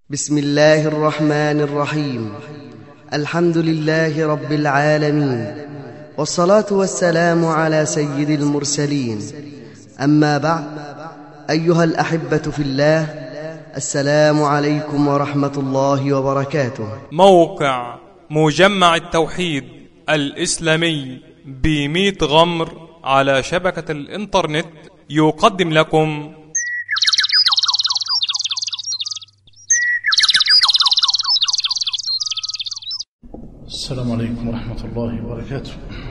بسم الله الرحمن الرحيم الحمد لله رب العالمين والصلاة والسلام على سيد المرسلين أما بعد أيها الأحبة في الله السلام عليكم ورحمة الله وبركاته موقع مجمع التوحيد الإسلامي بميت غمر على شبكة الإنترنت يقدم لكم السلام عليكم ورحمة الله وبركاته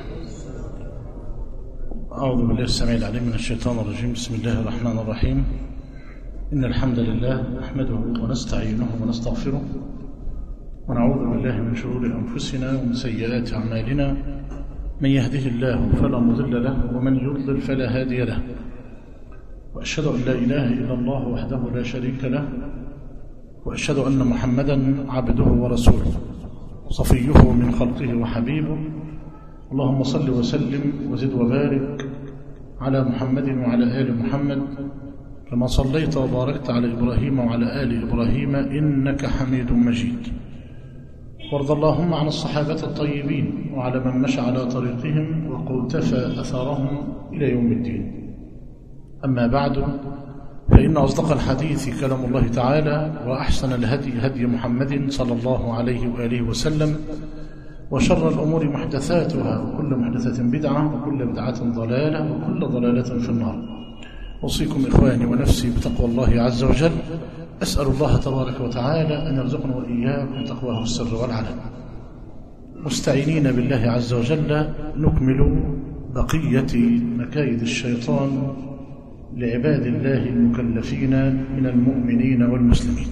أعوذ بالله السميع العليم من الشيطان الرجيم بسم الله الرحمن الرحيم إن الحمد لله نحمده ونستعينه ونستغفره ونعوذ بالله من شرور أنفسنا ومن سيئات أعمالنا من يهده الله فلا مضل له ومن يضلل فلا هادي له وأشهد أن لا إله إلا الله وحده لا شريك له وأشهد أن محمدا عبده ورسوله صفيه من خلقه وحبيبه اللهم صل وسلم وزد وبارك على محمد وعلى آل محمد كما صليت وباركت على إبراهيم وعلى آل إبراهيم إنك حميد مجيد وارض اللهم عن الصحابة الطيبين وعلى من مشى على طريقهم وقلتفى أثرهم إلى يوم الدين أما بعد فإن أصدق الحديث كلام الله تعالى وأحسن الهدي هدي محمد صلى الله عليه وآله وسلم وشر الأمور محدثاتها وكل محدثة بدعة وكل بدعة ضلالة وكل ضلالة في النار أوصيكم إخواني ونفسي بتقوى الله عز وجل أسأل الله تبارك وتعالى أن يرزقنا وإياكم تقواه السر والعلن مستعينين بالله عز وجل نكمل بقية مكايد الشيطان لعباد الله المكلفين من المؤمنين والمسلمين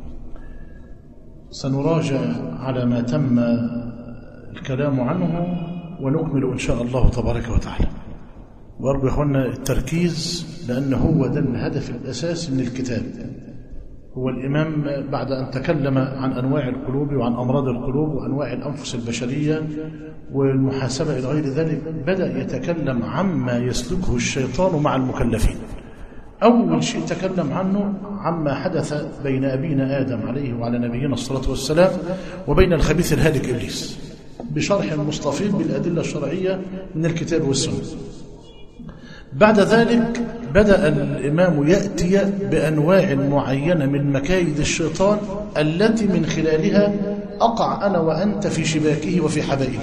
سنراجع على ما تم الكلام عنه ونكمل إن شاء الله تبارك وتعالى وأرجو إخوانا التركيز لأن هو ده الهدف الأساسي من الكتاب هو الإمام بعد أن تكلم عن أنواع القلوب وعن أمراض القلوب وأنواع الأنفس البشرية والمحاسبة إلى غير ذلك بدأ يتكلم عما يسلكه الشيطان مع المكلفين أول شيء تكلم عنه عما حدث بين أبينا آدم عليه وعلى نبينا الصلاة والسلام وبين الخبيث الهالك إبليس بشرح مستفيض بالأدلة الشرعية من الكتاب والسنة بعد ذلك بدأ الإمام يأتي بأنواع معينة من مكايد الشيطان التي من خلالها أقع أنا وأنت في شباكه وفي حبائله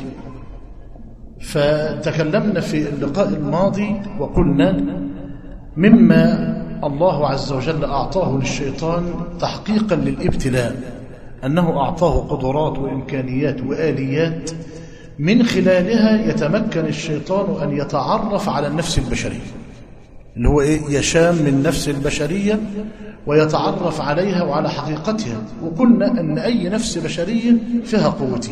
فتكلمنا في اللقاء الماضي وقلنا مما الله عز وجل أعطاه للشيطان تحقيقا للابتلاء أنه أعطاه قدرات وإمكانيات وآليات من خلالها يتمكن الشيطان أن يتعرف على النفس البشرية اللي هو إيه يشام من النفس البشرية ويتعرف عليها وعلى حقيقتها وقلنا أن أي نفس بشرية فيها قوتين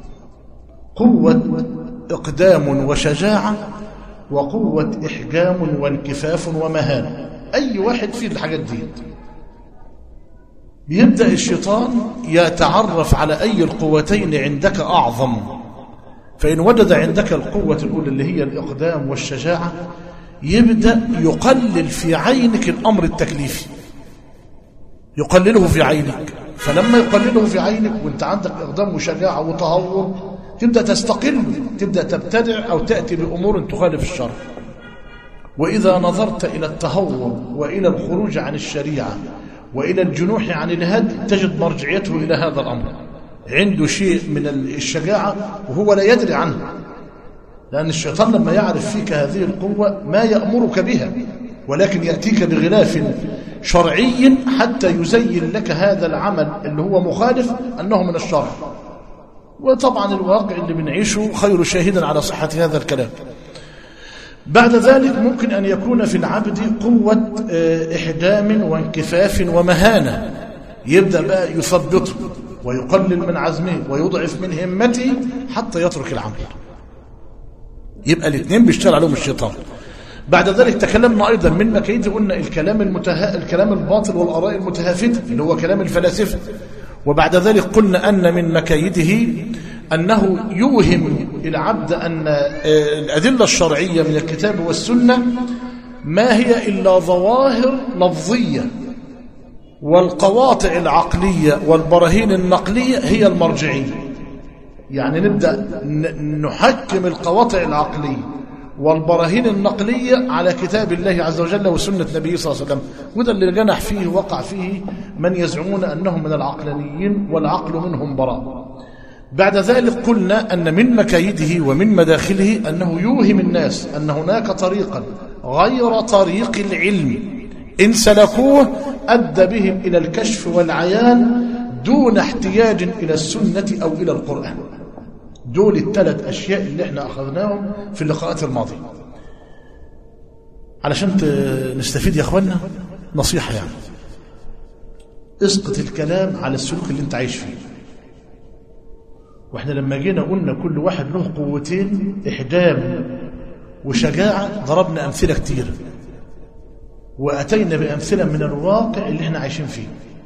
قوة إقدام وشجاعة وقوة إحجام وانكفاف ومهانة أي واحد فيه الحاجات دي بيبدأ الشيطان يتعرف على أي القوتين عندك أعظم فإن وجد عندك القوة الأولى اللي هي الإقدام والشجاعة يبدأ يقلل في عينك الأمر التكليفي يقلله في عينك فلما يقلله في عينك وانت عندك إقدام وشجاعة وتهور تبدأ تستقل تبدأ تبتدع أو تأتي بأمور تخالف الشرع وإذا نظرت إلى التهور وإلى الخروج عن الشريعة وإلى الجنوح عن الهدي تجد مرجعيته إلى هذا الأمر عنده شيء من الشجاعة وهو لا يدري عنه لأن الشيطان لما يعرف فيك هذه القوة ما يأمرك بها ولكن يأتيك بغلاف شرعي حتى يزين لك هذا العمل اللي هو مخالف أنه من الشرع وطبعا الواقع اللي بنعيشه خير شاهد على صحة هذا الكلام بعد ذلك ممكن أن يكون في العبد قوة إحدام وانكفاف ومهانة يبدأ بقى يثبطه ويقلل من عزمه ويضعف من همته حتى يترك العمل يبقى الاثنين بيشتغل عليهم الشيطان بعد ذلك تكلمنا أيضا من مكايد قلنا الكلام المتها... الكلام الباطل والآراء المتهافتة اللي هو كلام الفلاسفة وبعد ذلك قلنا أن من مكايده أنه يوهم العبد أن الأدلة الشرعية من الكتاب والسنة ما هي إلا ظواهر لفظية والقواطع العقلية والبراهين النقلية هي المرجعية يعني نبدأ ن- نحكم القواطع العقلية والبراهين النقلية على كتاب الله عز وجل وسنة نبيه صلى الله عليه وسلم وده اللي جنح فيه وقع فيه من يزعمون أنهم من العقلانيين والعقل منهم براء بعد ذلك قلنا أن من مكايده ومن مداخله أنه يوهم الناس أن هناك طريقا غير طريق العلم إن سلكوه أدى بهم إلى الكشف والعيان دون احتياج إلى السنة أو إلى القرآن دول الثلاث أشياء اللي احنا أخذناهم في اللقاءات الماضية علشان ت- نستفيد يا أخوانا نصيحة يعني اسقط الكلام على السلوك اللي انت عايش فيه واحنا لما جينا قلنا كل واحد له قوتين إحدام وشجاعة ضربنا أمثلة كتير وأتينا بأمثلة من الواقع اللي احنا عايشين فيه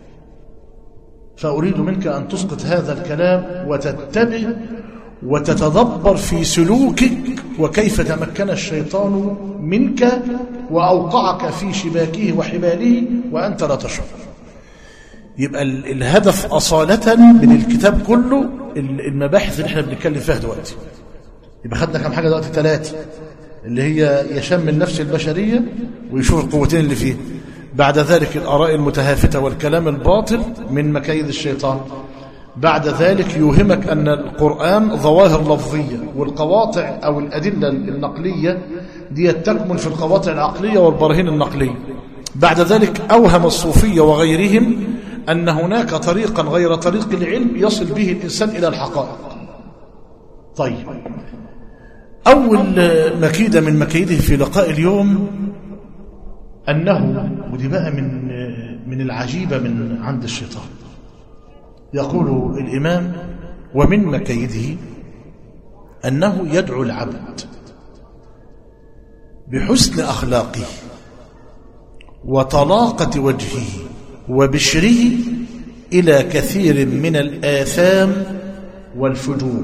فأريد منك أن تسقط هذا الكلام وتتبع وتتدبر في سلوكك وكيف تمكن الشيطان منك وأوقعك في شباكه وحباله وأنت لا تشعر يبقى ال- الهدف أصالة من الكتاب كله ال- المباحث اللي احنا بنتكلم فيها دلوقتي يبقى خدنا كم حاجة دلوقتي ثلاثة اللي هي يشم النفس البشرية ويشوف القوتين اللي فيه بعد ذلك الآراء المتهافتة والكلام الباطل من مكايد الشيطان بعد ذلك يوهمك أن القرآن ظواهر لفظية والقواطع أو الأدلة النقلية دي تكمن في القواطع العقلية والبراهين النقلية بعد ذلك أوهم الصوفية وغيرهم أن هناك طريقا غير طريق العلم يصل به الإنسان إلى الحقائق طيب أول مكيدة من مكيده في لقاء اليوم أنه ودي بقى من من العجيبة من عند الشيطان يقول الإمام ومن مكيده أنه يدعو العبد بحسن أخلاقه وطلاقة وجهه وبشره إلى كثير من الآثام والفجور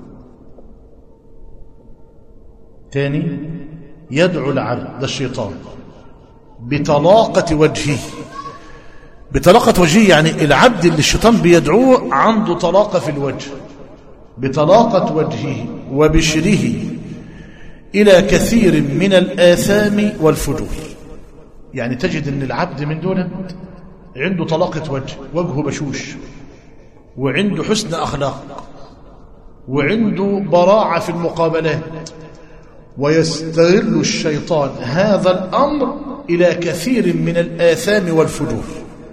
تاني يدعو العبد ده الشيطان بطلاقة وجهه بطلاقة وجهه يعني العبد اللي الشيطان بيدعوه عنده طلاقة في الوجه بطلاقة وجهه وبشره إلى كثير من الآثام والفجور يعني تجد أن العبد من دون عنده طلاقة وجه وجهه بشوش وعنده حسن أخلاق وعنده براعة في المقابلات ويستغل الشيطان هذا الأمر إلى كثير من الآثام والفجور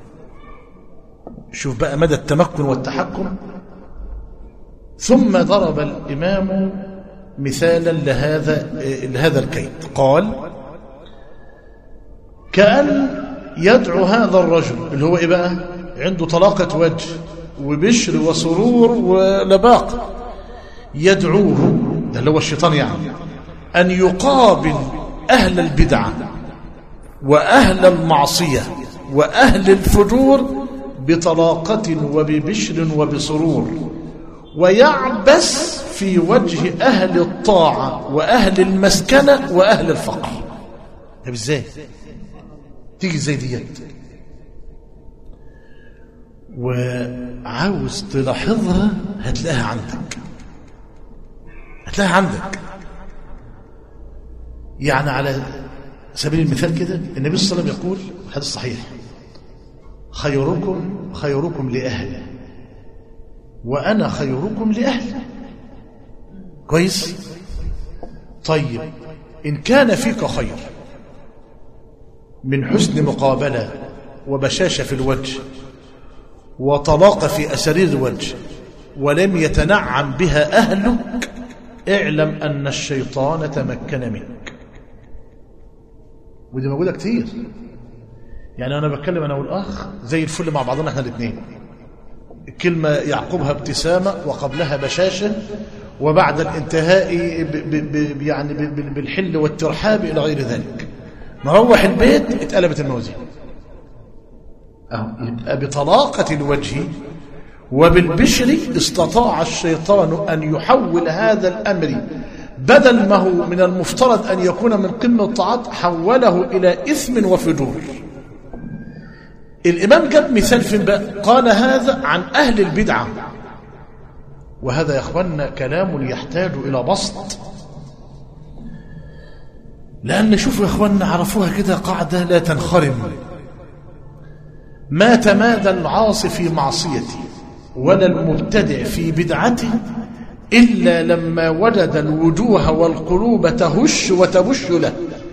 شوف بقى مدى التمكن والتحكم ثم ضرب الإمام مثالا لهذا لهذا الكيد قال كأن يدعو هذا الرجل اللي هو إيه بقى عنده طلاقة وجه وبشر وسرور ولباقة يدعوه ده اللي هو الشيطان يعني أن يقابل أهل البدعة وأهل المعصية وأهل الفجور بطلاقة وببشر وبسرور ويعبس في وجه أهل الطاعة وأهل المسكنة وأهل الفقر طب ازاي تيجي ازاي ديت وعاوز تلاحظها هتلاقيها عندك هتلاقيها عندك يعني على سبيل المثال كده النبي صلى الله عليه وسلم يقول الحديث صحيح خيركم خيركم لأهله وأنا خيركم لأهله كويس طيب إن كان فيك خير من حسن مقابلة وبشاشة في الوجه وطلاقة في أسرير الوجه ولم يتنعم بها أهلك اعلم أن الشيطان تمكن منك ودي موجودة كتير يعني أنا بتكلم أنا والأخ زي الفل مع بعضنا احنا الاثنين الكلمة يعقبها ابتسامة وقبلها بشاشة وبعد الانتهاء ب ب ب يعني ب بالحل والترحاب إلى غير ذلك نروح البيت اتقلبت الموازين أهو يبقى بطلاقة الوجه وبالبشر استطاع الشيطان أن يحول هذا الأمر بدل ما هو من المفترض أن يكون من قمة الطاعات حوله إلى إثم وفجور الإمام جاب مثال فين بقى قال هذا عن أهل البدعة وهذا يا أخوانا كلام يحتاج إلى بسط لأن شوفوا يا أخوانا عرفوها كده قاعدة لا تنخرم ما تمادى العاصي في معصيته ولا المبتدع في بدعته إلا لما وجد الوجوه والقلوب تهش وتبش له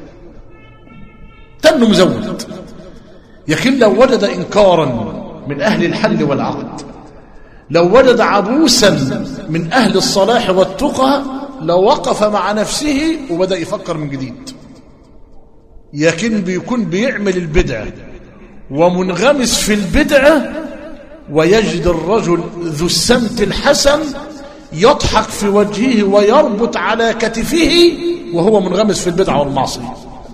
تنه مزود يكن لو وجد إنكارا من أهل الحل والعقد لو وجد عبوسا من أهل الصلاح والتقى لوقف مع نفسه وبدأ يفكر من جديد يكن بيكون بيعمل البدعة ومنغمس في البدعة ويجد الرجل ذو السمت الحسن يضحك في وجهه ويربط على كتفه وهو منغمس في البدعة والمعصية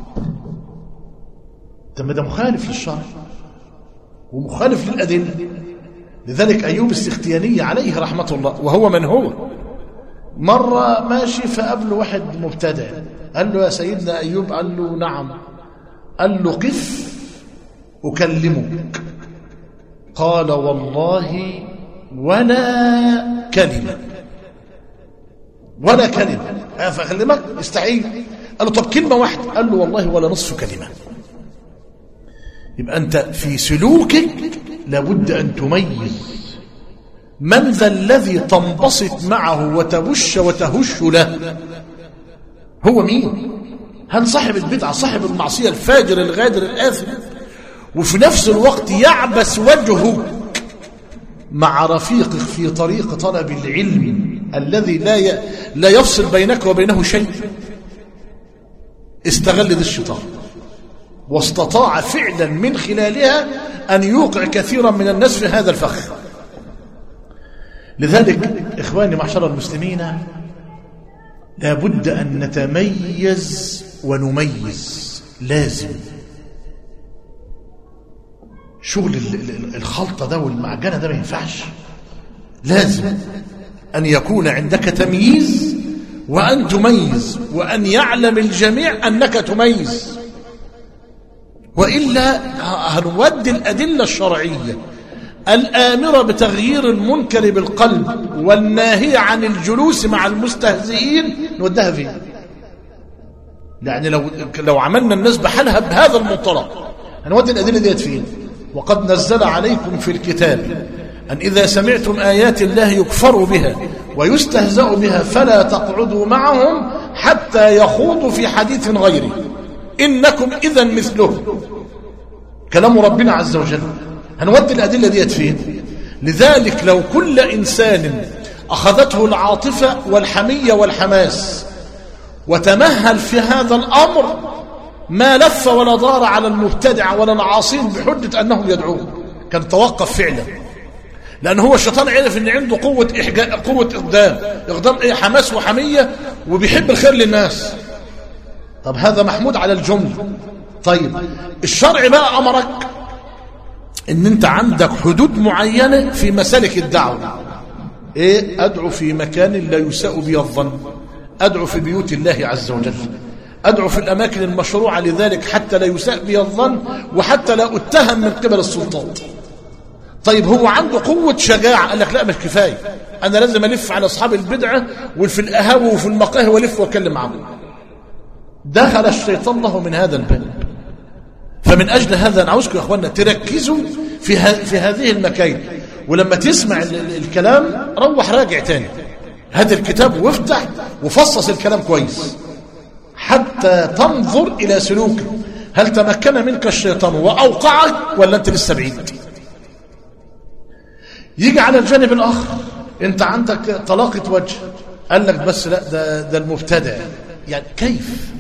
طب ده مخالف للشرع ومخالف للأدلة لذلك أيوب السختياني عليه رحمة الله وهو من هو مرة ماشي فقابله واحد مبتدع قال له يا سيدنا أيوب قال له نعم قال له قف أكلمك قال والله ولا كلمة ولا كلمة فأكلمك استعين قال له طب كلمة واحدة قال له والله ولا نصف كلمة يبقى أنت في سلوكك لابد أن تميز من ذا الذي تنبسط معه وتبش وتهش له هو مين هل صاحب البدعة صاحب المعصية الفاجر الغادر الآثم وفي نفس الوقت يعبس وجهك مع رفيقك في طريق طلب العلم الذي لا ي... لا يفصل بينك وبينه شيء استغل ذي الشيطان واستطاع فعلا من خلالها أن يوقع كثيرا من الناس في هذا الفخ لذلك إخواني معشر المسلمين لابد أن نتميز ونميز لازم شغل الخلطة ده والمعجنة ده ما ينفعش لازم أن يكون عندك تمييز وأن تميز وأن يعلم الجميع أنك تميز وإلا هنودي الأدلة الشرعية الآمرة بتغيير المنكر بالقلب والناهية عن الجلوس مع المستهزئين نودها فين يعني لو لو عملنا الناس بحالها بهذا المنطلق هنودي الأدلة ديت فين وقد نزل عليكم في الكتاب أن إذا سمعتم آيات الله يكفر بها ويستهزأ بها فلا تقعدوا معهم حتى يخوضوا في حديث غيره إنكم إذا مثلهم كلام ربنا عز وجل هنودي الأدلة ديت فين لذلك لو كل إنسان أخذته العاطفة والحمية والحماس وتمهل في هذا الأمر ما لف ولا دار على المبتدع ولا العاصين بحجة أنهم يدعون كان توقف فعلا لأن هو الشيطان عرف أن عنده قوة إحجاء قوة إقدام إقدام إيه حماس وحمية وبيحب الخير للناس طب هذا محمود على الجملة طيب الشرع بقى أمرك ان انت عندك حدود معينة في مسالك الدعوة ايه ادعو في مكان لا يساء بي الظن ادعو في بيوت الله عز وجل ادعو في الاماكن المشروعة لذلك حتى لا يساء بي الظن وحتى لا اتهم من قبل السلطات طيب هو عنده قوة شجاعة قال لك لا مش كفاية انا لازم الف على اصحاب البدعة وفي القهاوي وفي المقاهي والف واتكلم معهم دخل الشيطان له من هذا الباب فمن أجل هذا أنا عاوزكم يا أخوانا تركزوا في, في هذه المكاين ولما تسمع الكلام روح راجع تاني هذا الكتاب وافتح وفصص الكلام كويس حتى تنظر إلى سلوكك هل تمكن منك الشيطان وأوقعك ولا أنت لسه بعيد يجي على الجانب الآخر أنت عندك طلاقة وجه قال لك بس لا ده, ده المبتدع يعني كيف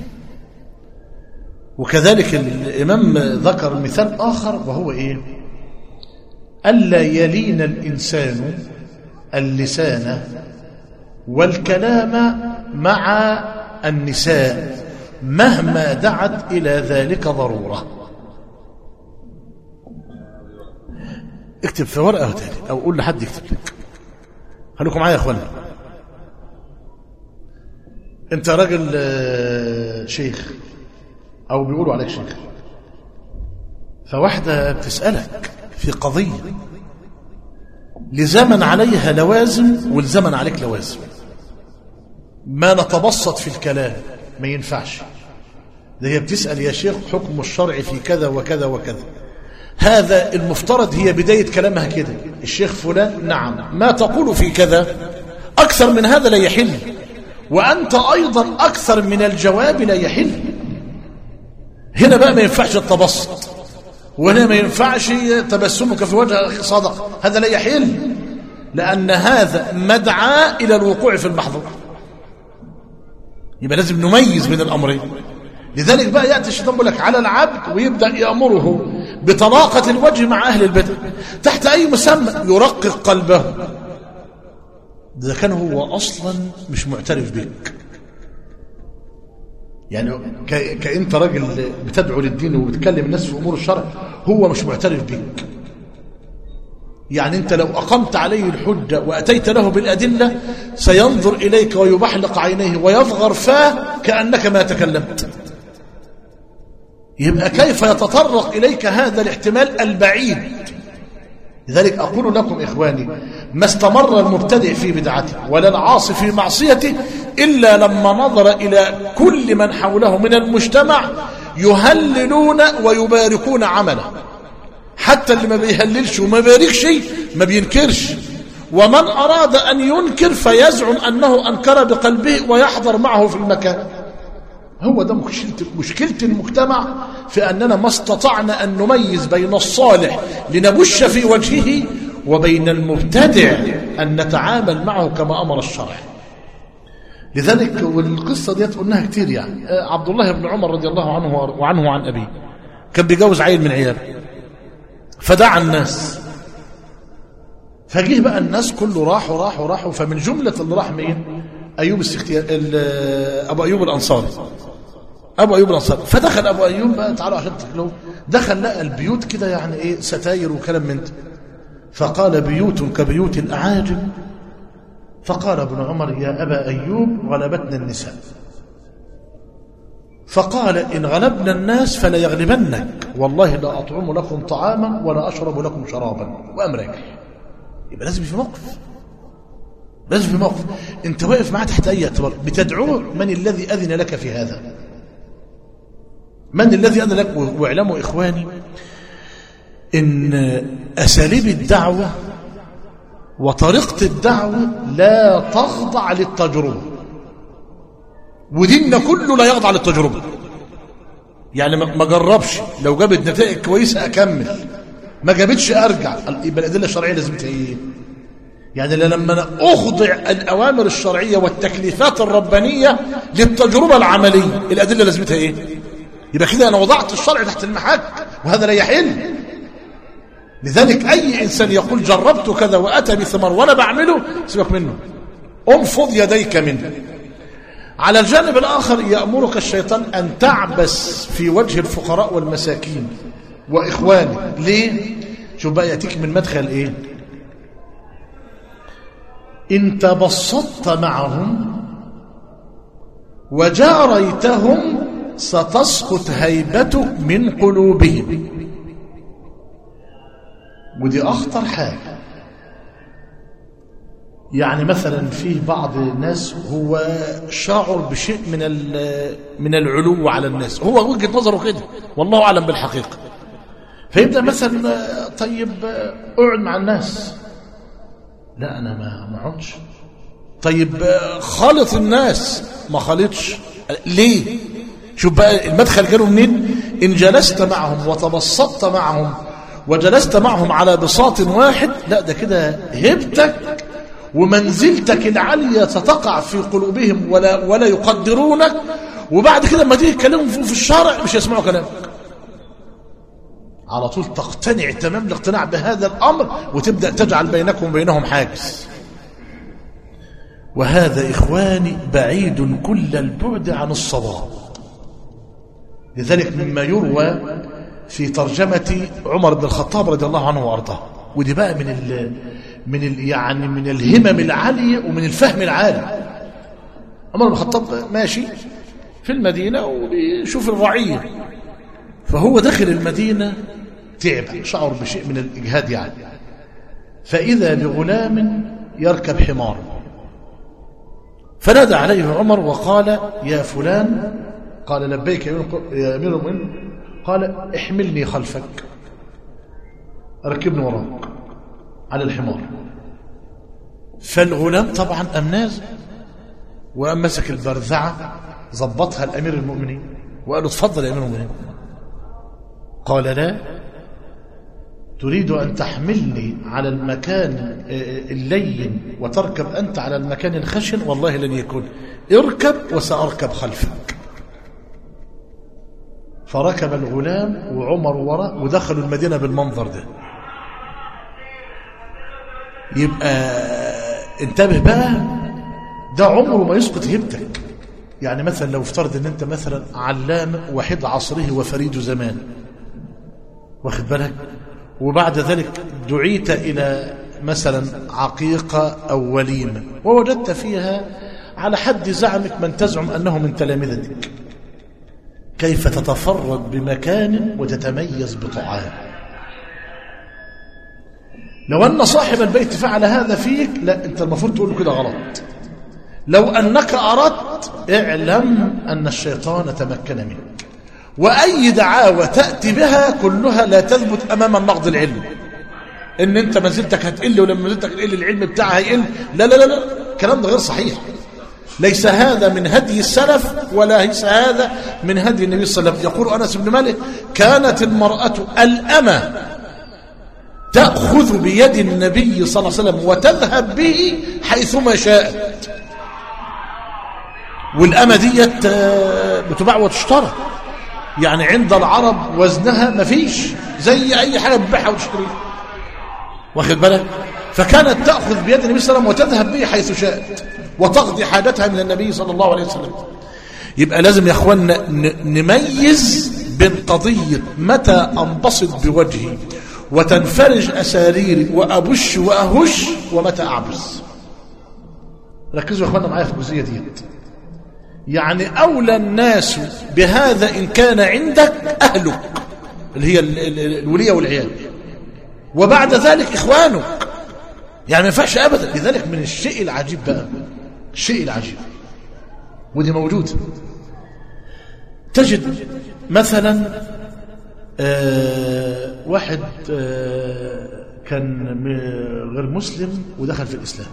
وكذلك الإمام ذكر مثال آخر وهو إيه ألا يلين الإنسان اللسان والكلام مع النساء مهما دعت إلى ذلك ضرورة اكتب في ورقة تاني أو قول لحد يكتب لك خليكم معايا يا أخوانا أنت راجل شيخ أو بيقولوا عليك شيخ فواحدة بتسألك في قضية لزمن عليها لوازم والزمن عليك لوازم ما نتبسط في الكلام ما ينفعش ده هي بتسأل يا شيخ حكم الشرع في كذا وكذا وكذا هذا المفترض هي بداية كلامها كده الشيخ فلان نعم ما تقول في كذا أكثر من هذا لا يحل وأنت أيضا أكثر من الجواب لا يحل هنا بقى ما ينفعش التبسط وهنا ما ينفعش تبسمك في وجه أخي صدق هذا لا يحل لأن هذا مدعى إلى الوقوع في المحظور يبقى لازم نميز بين الأمرين لذلك بقى يأتي الشيطان يقول لك على العبد ويبدأ يأمره بطلاقة الوجه مع أهل البدع تحت أي مسمى يرقق قلبه ده كان هو أصلا مش معترف بك يعني ك... كأنت راجل بتدعو للدين وبتكلم الناس في أمور الشرع هو مش معترف بك يعني أنت لو أقمت عليه الحجة وأتيت له بالأدلة سينظر إليك ويبحلق عينيه ويفغر فاه كأنك ما تكلمت يبقى كيف يتطرق إليك هذا الاحتمال البعيد لذلك أقول لكم إخواني ما استمر المبتدع في بدعته ولا العاصي في معصيته إلا لما نظر إلى كل من حوله من المجتمع يهللون ويباركون عمله حتى اللي ما بيهللش وما بيباركش ما بينكرش ومن أراد أن ينكر فيزعم أنه أنكر بقلبه ويحضر معه في المكان هو ده مشكلة, مشكلة المجتمع في أننا ما استطعنا أن نميز بين الصالح لنبش في وجهه وبين المبتدع أن نتعامل معه كما أمر الشرع لذلك والقصة دي قلناها كتير يعني عبد الله بن عمر رضي الله عنه وعنه وعن أبيه كان بيجوز عيل من عياله فدعا الناس فجيه بقى الناس كله راحوا راحوا راحوا فمن جملة اللي راح مين أيوب السختيان أبو أيوب الأنصاري أبو أيوب الأنصاري فدخل أبو أيوب بقى تعالوا عشان تاكلوا دخل لقى البيوت كده يعني إيه ستاير وكلام من ده فقال بيوت كبيوت الأعاجم فقال ابن عمر يا أبا أيوب غلبتنا النساء فقال إن غلبنا الناس فلا يغلبنك والله لا أطعم لكم طعاما ولا أشرب لكم شرابا وأمرك يبقى لازم في موقف لازم في موقف انت واقف معاه تحت اي اعتبار بتدعوه من الذي اذن لك في هذا من الذي اذن لك واعلموا اخواني ان اساليب الدعوه وطريقه الدعوه لا تخضع للتجربه وديننا كله لا يخضع للتجربه يعني ما جربش لو جابت نتائج كويسه اكمل ما جابتش ارجع يبقى الادله الشرعيه لازمتها ايه يعني لما أخضع الأوامر الشرعية والتكليفات الربانية للتجربة العملية الأدلة لازمتها إيه؟ يبقى كده أنا وضعت الشرع تحت المحك وهذا لا يحل لذلك أي إنسان يقول جربت كذا وأتى بثمر وأنا بعمله سيبك منه انفض يديك منه على الجانب الآخر يأمرك الشيطان أن تعبس في وجه الفقراء والمساكين وإخواني ليه؟ شوف بقى يأتيك من مدخل إيه؟ إن تبسطت معهم وجاريتهم ستسقط هيبتك من قلوبهم ودي أخطر حاجة يعني مثلا فيه بعض الناس هو شاعر بشيء من من العلو على الناس هو وجهة نظره كده والله أعلم بالحقيقة فيبدأ مثلا طيب اقعد مع الناس لا انا ما ما اقعدش طيب خالط الناس ما خالطش ليه شوف بقى المدخل جاله منين ان جلست معهم وتبسطت معهم وجلست معهم على بساط واحد لا ده كده هبتك ومنزلتك العالية ستقع في قلوبهم ولا ولا يقدرونك وبعد كده لما تيجي تكلمهم في الشارع مش يسمعوا كلامك على طول تقتنع تمام الاقتناع بهذا الأمر وتبدأ تجعل بينكم وبينهم حاجز وهذا إخواني بعيد كل البعد عن الصواب لذلك مما يروى في ترجمة عمر بن الخطاب رضي الله عنه وأرضاه ودي بقى من ال من ال يعني من الهمم العالية ومن الفهم العالي عمر بن الخطاب ماشي في المدينة وبيشوف الرعية فهو داخل المدينة تعب شعر بشيء من الإجهاد يعني فإذا بغلام يركب حمار فنادى عليه عمر وقال يا فلان قال لبيك يا أمير- يا أمير المؤمنين قال احملني خلفك ركبني وراك على الحمار فالغلام طبعا قام نازل وقام مسك البرذعة ظبطها الأمير المؤمنين وقال له اتفضل يا أمير المؤمنين قال لا تريد أن تحملني على المكان آه، اللين وتركب أنت على المكان الخشن والله لن يكون اركب وسأركب خلفك فركب الغلام وعمر وراء ودخلوا المدينة بالمنظر ده يبقى انتبه بقى ده عمره ما يسقط هيبتك يعني مثلا لو افترض ان انت مثلا علام وحيد عصره وفريد زمان واخد بالك وبعد ذلك دعيت إلى مثلا عقيقة أو وليمة ووجدت فيها على حد زعمك من تزعم أنه من تلامذتك كيف تتفرد بمكان وتتميز بطعام لو أن صاحب البيت فعل هذا فيك لا أنت المفروض تقول له كده غلط لو أنك أردت اعلم أن الشيطان تمكن منك وأي دعاوى تأتي بها كلها لا تثبت أمام النقد العلمي إن أنت منزلتك هتقل ولما منزلتك تقل العلم بتاعها هيقل لا لا لا لا الكلام ده غير صحيح ليس هذا من هدي السلف ولا ليس هذا من هدي النبي صلى الله عليه وسلم يقول أنس بن مالك كانت المرأة الأمة تأخذ بيد النبي صلى الله عليه وسلم وتذهب به حيثما شاءت والأمة ديت آه، بتباع وتشترى يعني عند العرب وزنها مفيش زي أي حاجة بتبيعها وتشتريها واخد بالك فكانت تأخذ بيد النبي صلى الله عليه وسلم وتذهب به حيث شاءت وتقضي حاجتها من النبي صلى الله عليه وسلم يبقى لازم يا اخوانا ن- نميز بين قضية متى أنبسط بوجهي وتنفرج أساريري وأبش وأهش ومتى أعبس ركزوا يا اخوانا معايا في الجزئية ديت يعني أولى الناس بهذا إن كان عندك أهلك اللي هي ال- ال- الولية والعيال وبعد ذلك إخوانك يعني ما ينفعش أبدا لذلك من الشيء العجيب بقى الشيء العجيب ودي موجودة تجد مثلا آه واحد آه كان م- غير مسلم ودخل في الإسلام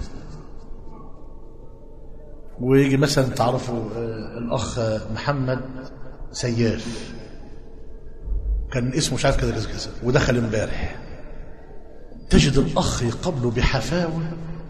ويجي مثلا تعرفوا آه الأخ محمد سياف كان اسمه مش عارف كذا كذا كذا ودخل امبارح تجد الأخ يقبله بحفاوة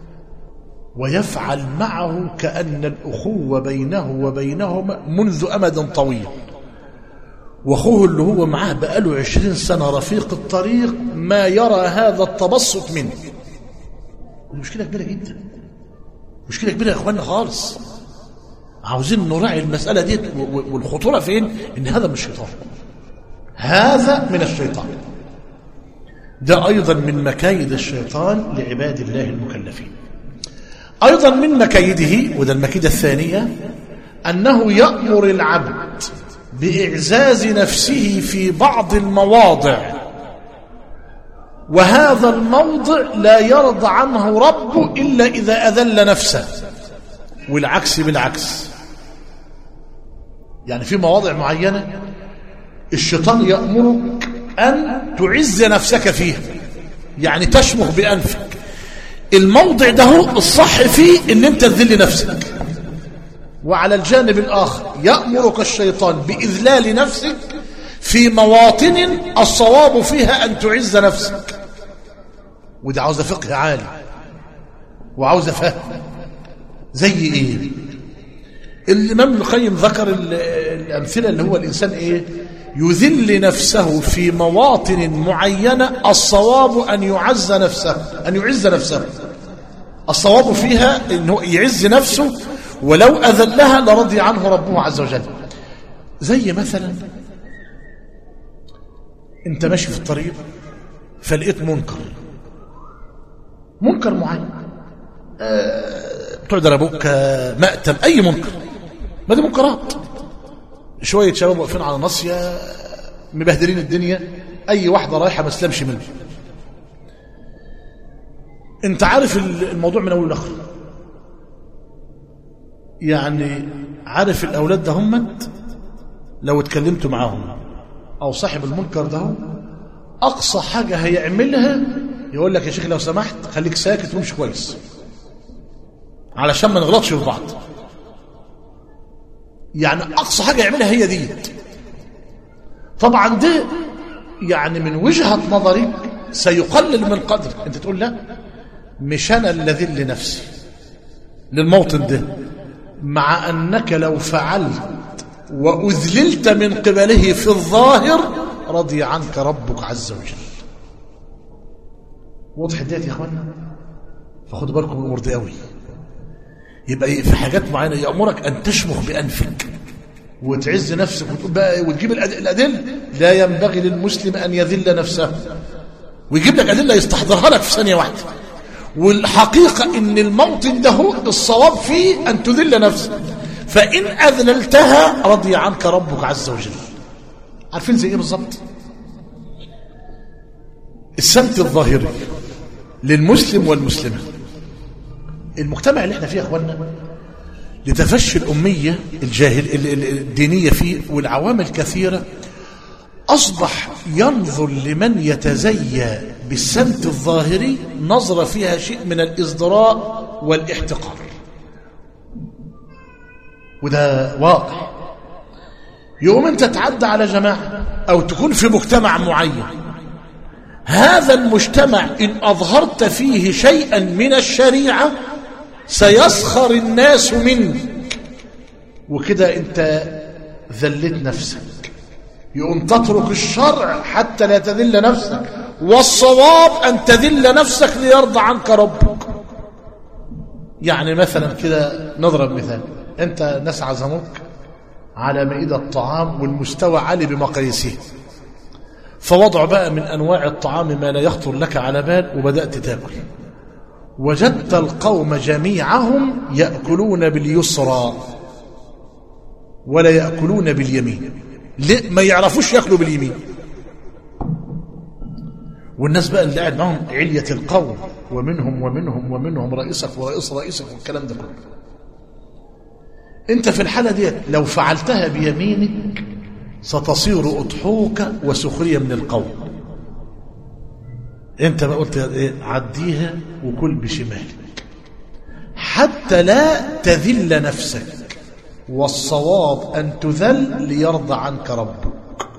ويفعل معه كأن الأخوة بينه وبينهما منذ أمد طويل وأخوه اللي هو معاه بقاله عشرين سنة رفيق الطريق ما يرى هذا التبسط منه مشكلة كبيرة جدا مشكلة كبيرة يا أخوانا خالص عاوزين نراعي المسألة دي والخطورة فين إن هذا من الشيطان هذا من الشيطان ده أيضا من مكايد الشيطان لعباد الله المكلفين أيضا من مكايده وده المكيدة الثانية أنه يأمر العبد بإعزاز نفسه في بعض المواضع وهذا الموضع لا يرضى عنه ربه إلا إذا أذل نفسه والعكس بالعكس يعني في مواضع معينة الشيطان يأمرك أن تعز نفسك فيها يعني تشمخ بأنفك الموضع ده هو الصح فيه ان انت تذل نفسك وعلى الجانب الآخر يأمرك الشيطان بإذلال نفسك في مواطن الصواب فيها أن تعز نفسك وده عاوزة فقه عالي وعاوزة فهم زي ايه الإمام ابن القيم ذكر الأمثلة اللي هو الإنسان ايه يذل نفسه في مواطن معينة الصواب أن يعز نفسه أن يعز نفسه الصواب فيها أنه يعز نفسه ولو أذلها لرضي عنه ربه عز وجل زي مثلا انت ماشي في الطريق فلقيت منكر منكر معين أه بتوع دربوك مأتم أي منكر ما دي منكرات شوية شباب واقفين على ناصية مبهدلين الدنيا اي واحده رايحه ما اسلمش منه انت عارف الموضوع من اوله لاخره يعني عارف الاولاد ده همت لو اتكلمتوا معاهم او صاحب المنكر ده اقصى حاجه هيعملها يقول لك يا شيخ لو سمحت خليك ساكت ومش كويس علشان ما نغلطش في بعض يعني اقصى حاجه يعملها هي دي طبعا ده يعني من وجهه نظري سيقلل من قدر انت تقول لا مش انا اللي ذل نفسي للموطن ده مع انك لو فعلت واذللت من قبله في الظاهر رضي عنك ربك عز وجل واضح ديت يا اخوانا فخدوا بالكم من الامور دي قوي يبقى في حاجات معينه يامرك ان تشمخ بانفك وتعز نفسك وتقول بقى وتجيب الادله لا ينبغي للمسلم ان يذل نفسه ويجيب لك ادله يستحضرها لك في ثانيه واحده والحقيقه ان الموطن ده هو الصواب فيه ان تذل نفسك فان اذللتها رضي عنك ربك عز وجل عارفين زي ايه بالظبط السمت الظاهري للمسلم والمسلمه المجتمع اللي احنا فيه يا اخوانا لتفشي الأمية الجاهل الدينية فيه والعوامل كثيرة أصبح ينظر لمن يتزيى بالسمت الظاهري نظرة فيها شيء من الإصدراء والاحتقار وده واقع يوم انت تعدى على جماعة أو تكون في مجتمع معين هذا المجتمع إن أظهرت فيه شيئا من الشريعة سيسخر الناس منك وكده انت ذلت نفسك يقوم تترك الشرع حتى لا تذل نفسك والصواب ان تذل نفسك ليرضى عنك ربك يعني مثلا كده نضرب مثال انت ناس عزموك على مائدة الطعام والمستوى عالي بمقاييسه فوضع بقى من انواع الطعام ما لا يخطر لك على بال وبدات تاكل وجدت القوم جميعهم يأكلون باليسرى ولا يأكلون باليمين ما يعرفوش يأكلوا باليمين والناس بقى اللي قاعد معهم علية القوم ومنهم ومنهم ومنهم رئيسك ورئيس رئيسك والكلام ده كله انت في الحالة دي لو فعلتها بيمينك ستصير أضحوك وسخرية من القوم انت ما قلت ايه عديها وكل بشمالك حتى لا تذل نفسك والصواب ان تذل ليرضى عنك ربك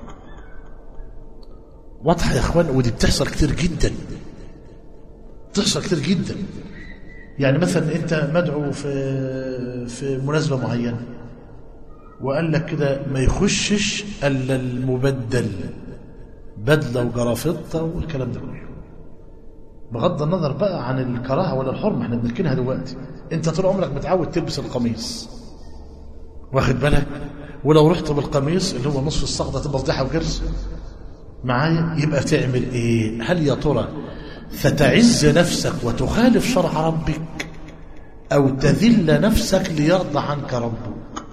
واضحه يا اخوان ودي بتحصل كتير جدا بتحصل كتير جدا يعني مثلا انت مدعو في في مناسبه معينه وقال لك كده ما يخشش الا المبدل بدله وجرافطه والكلام ده كله بغض النظر بقى عن الكراهه ولا الحرمه احنا بنركنها دلوقتي انت طول عمرك متعود تلبس القميص واخد بالك ولو رحت بالقميص اللي هو نصف الصغده تبقى فضيحه وجرس معايا يبقى تعمل ايه هل يا ترى فتعز نفسك وتخالف شرع ربك او تذل نفسك ليرضى عنك ربك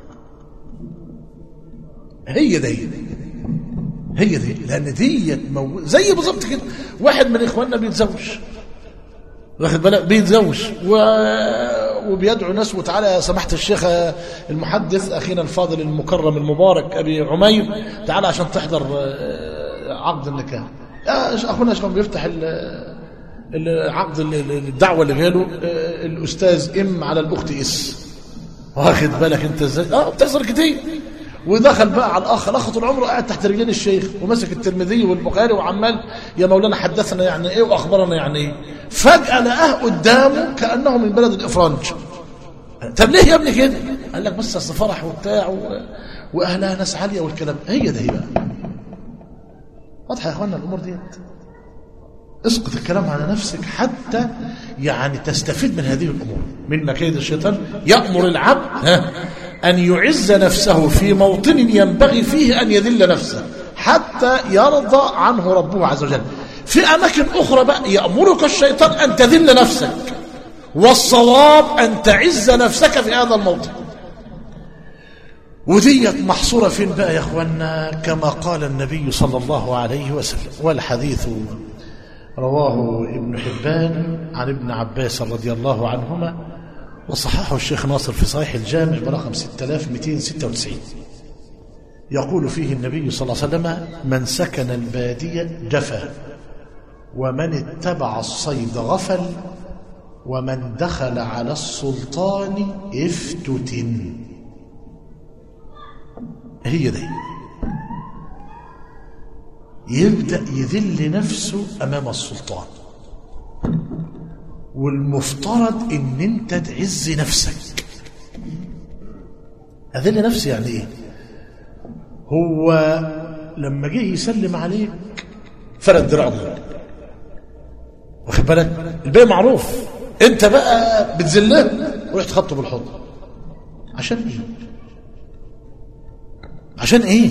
هي دي هي دي لان دي مو... زي بالظبط كده واحد من اخواننا بيتزوج واخد بالك بيتزوج و... وبيدعو ناس وتعالى يا سماحه الشيخ المحدث اخينا الفاضل المكرم المبارك ابي عمير تعالى عشان تحضر عقد النكاح يا اخونا شيخ بيفتح عقد الدعوه اللي جاله الاستاذ ام على الاخت اس واخد بالك انت ازاي اه بتحصل كتير ودخل بقى على الاخ الاخ طول عمره قاعد تحت رجلين الشيخ ومسك الترمذي والبخاري وعمال يا مولانا حدثنا يعني ايه واخبرنا يعني ايه فجاه لقاه قدامه كانه من بلد الافرنج طب ليه يا ابني كده قال لك بس اصل فرح وبتاع و... واهلها ناس عاليه والكلام هي ده هي بقى واضحه يا اخوانا الامور ديت اسقط الكلام على نفسك حتى يعني تستفيد من هذه الامور من مكيد الشيطان يامر العبد ها أن يعز نفسه في موطن ينبغي فيه أن يذل نفسه حتى يرضى عنه ربه عز وجل في أماكن أخرى بقى يأمرك الشيطان أن تذل نفسك والصواب أن تعز نفسك في هذا الموطن وديت محصورة فين بقى يا اخوانا كما قال النبي صلى الله عليه وسلم والحديث رواه ابن حبان عن ابن عباس رضي الله عنهما وصححه الشيخ ناصر في صحيح الجامع برقم 6296 يقول فيه النبي صلى الله عليه وسلم من سكن البادية جفا ومن اتبع الصيد غفل ومن دخل على السلطان افتتن هي دي يبدأ يذل نفسه أمام السلطان والمفترض ان انت تعز نفسك اذل نفسي يعني ايه هو لما جه يسلم عليك فرد دراعه واخد بالك الباقي معروف انت بقى بتذله ورحت خبطه بالحضن عشان ايه عشان ايه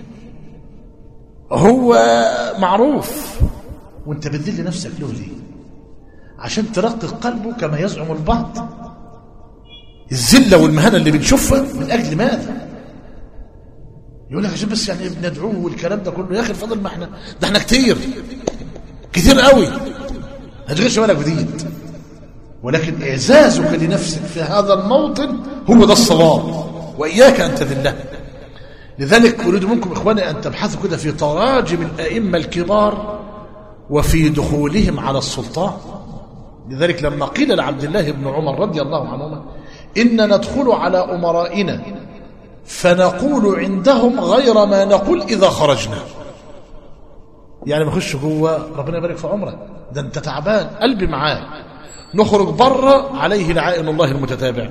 هو معروف وانت بتذل نفسك له ليه عشان ترقق قلبه كما يزعم البعض الذله والمهانه اللي بنشوفها من اجل ماذا يقول لك عشان بس يعني بندعوه والكلام ده كله يا اخي الفضل ما احنا ده احنا كتير كتير قوي ما تشغلش بالك بديت ولكن اعزازك لنفسك في هذا الموطن هو ده الصواب واياك ان تذله لذلك اريد منكم اخواني ان تبحثوا كده في تراجم الائمه الكبار وفي دخولهم على السلطان لذلك لما قيل لعبد الله بن عمر رضي الله عنهما إن ندخل على أمرائنا فنقول عندهم غير ما نقول إذا خرجنا يعني ما نخش جوه ربنا يبارك في عمرك ده انت تعبان قلبي معاك نخرج بره عليه لعائن الله المتتابع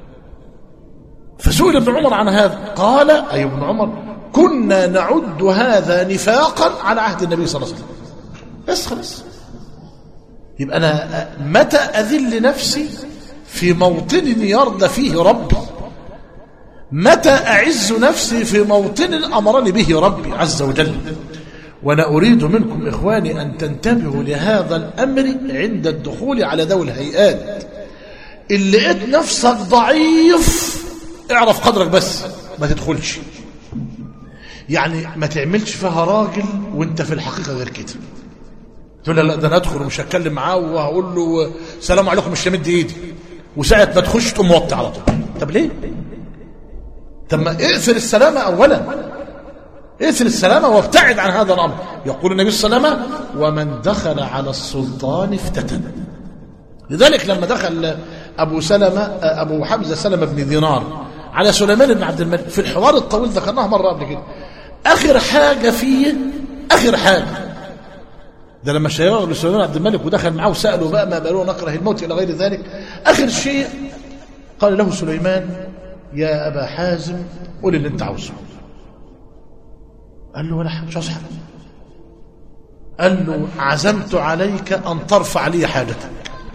فسئل ابن عمر عن هذا قال أي ابن عمر كنا نعد هذا نفاقا على عهد النبي صلى الله عليه وسلم بس خلاص يبقى أنا متى أذل نفسي في موطن يرضى فيه ربي متى أعز نفسي في موطن أمرني به ربي عز وجل وأنا أريد منكم إخواني أن تنتبهوا لهذا الأمر عند الدخول على ذوي الهيئات اللي لقيت نفسك ضعيف اعرف قدرك بس ما تدخلش يعني ما تعملش فيها راجل وانت في الحقيقة غير كده تقول لا ده انا ادخل ومش هتكلم معاه وهقول له سلام عليكم مش همد ايدي وساعه ما تخش تقوم موطي على طول طب ليه طب ما اقفل السلامه اولا اقفل السلامه وابتعد عن هذا الامر يقول النبي صلى الله عليه وسلم ومن دخل على السلطان افتتن لذلك لما دخل ابو سلمه ابو حمزه سلمه بن دينار على سليمان بن عبد الملك في الحوار الطويل ذكرناه مره قبل كده اخر حاجه فيه اخر حاجه ده لما شيروا لسليمان عبد الملك ودخل معاه وسأله بقى ما بلوه نكره الموت إلى غير ذلك آخر شيء قال له سليمان يا أبا حازم قول اللي أنت عاوزه قال له ولا حاجة مش عاوز حاجة قال له عزمت عليك أن ترفع لي حاجتك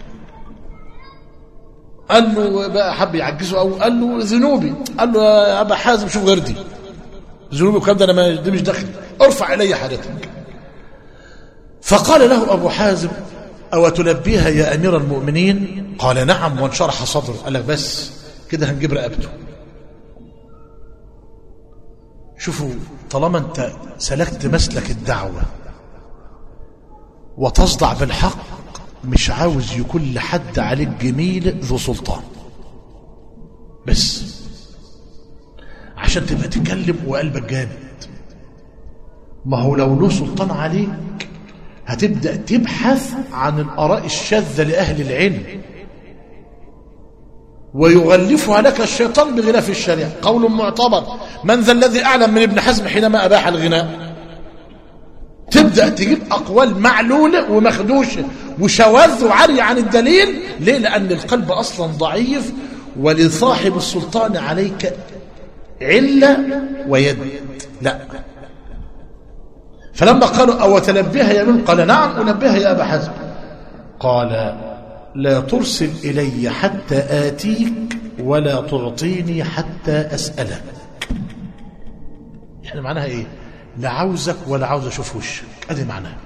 قال له بقى حب يعجزه أو قال له ذنوبي قال له يا أبا حازم شوف غير دي ذنوبي وكلام ده أنا ما دي مش دخل ارفع إلي حاجتك فقال له أبو حازم أو تلبيها يا أمير المؤمنين قال نعم وانشرح صدره قال لك بس كده هنجيب رقبته شوفوا طالما انت سلكت مسلك الدعوة وتصدع بالحق مش عاوز يكون لحد عليك جميل ذو سلطان بس عشان تبقى تتكلم وقلبك جامد ما هو لو له سلطان عليك هتبدأ تبحث عن الآراء الشاذة لأهل العلم ويغلفها لك الشيطان بغلاف الشريعة قول معتبر من ذا الذي أعلم من ابن حزم حينما أباح الغناء تبدأ تجيب أقوال معلولة ومخدوشة وشواذ وعري عن الدليل ليه لأن القلب أصلا ضعيف ولصاحب السلطان عليك علة ويد لا فلما قالوا أو تنبهها يا من قال نعم أنبهها يا أبا حزم قال لا ترسل إلي حتى آتيك ولا تعطيني حتى أسألك يعني معناها إيه لا عاوزك ولا عاوز أشوف وشك أدي معناها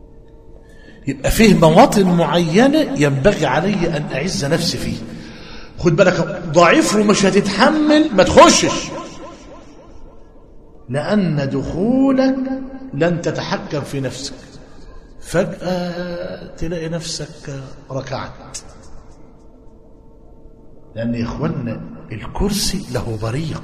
يبقى فيه مواطن معينة ينبغي علي أن أعز نفسي فيه خد بالك ضعيف ومش هتتحمل ما تخشش لأن دخولك لن تتحكم في نفسك فجأة تلاقي نفسك ركعت لأن يا إخوانا الكرسي له بريق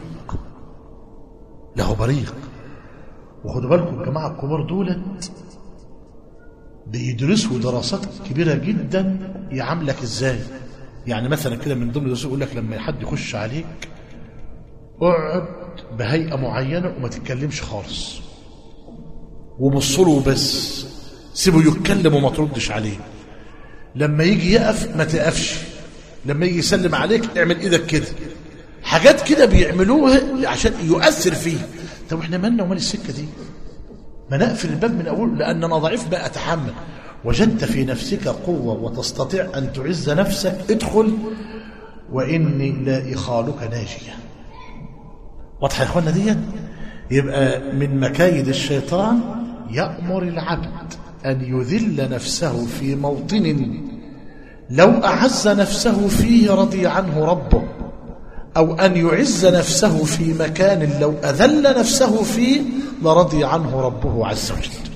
له بريق وخدوا بالكم الجماعة الكبار دولت بيدرسوا دراسات كبيرة جدا يعاملك ازاي يعني مثلا كده من ضمن الدراسات يقول لك لما حد يخش عليك اقعد بهيئة معينة وما تتكلمش خالص وبص له بس سيبه يتكلم وما تردش عليه لما يجي يقف ما تقفش لما يجي يسلم عليك اعمل ايدك كده حاجات كده بيعملوها عشان يؤثر فيه طب احنا مالنا ومال السكه دي ما نقفل الباب من اوله لان انا ضعيف بقى اتحمل وجدت في نفسك قوه وتستطيع ان تعز نفسك ادخل واني لا اخالك ناجيه واضحه يا اخوانا ديت يبقى من مكايد الشيطان يامر العبد ان يذل نفسه في موطن لو اعز نفسه فيه رضي عنه ربه أو أن يعز نفسه في مكان لو أذل نفسه فيه لرضي عنه ربه عز وجل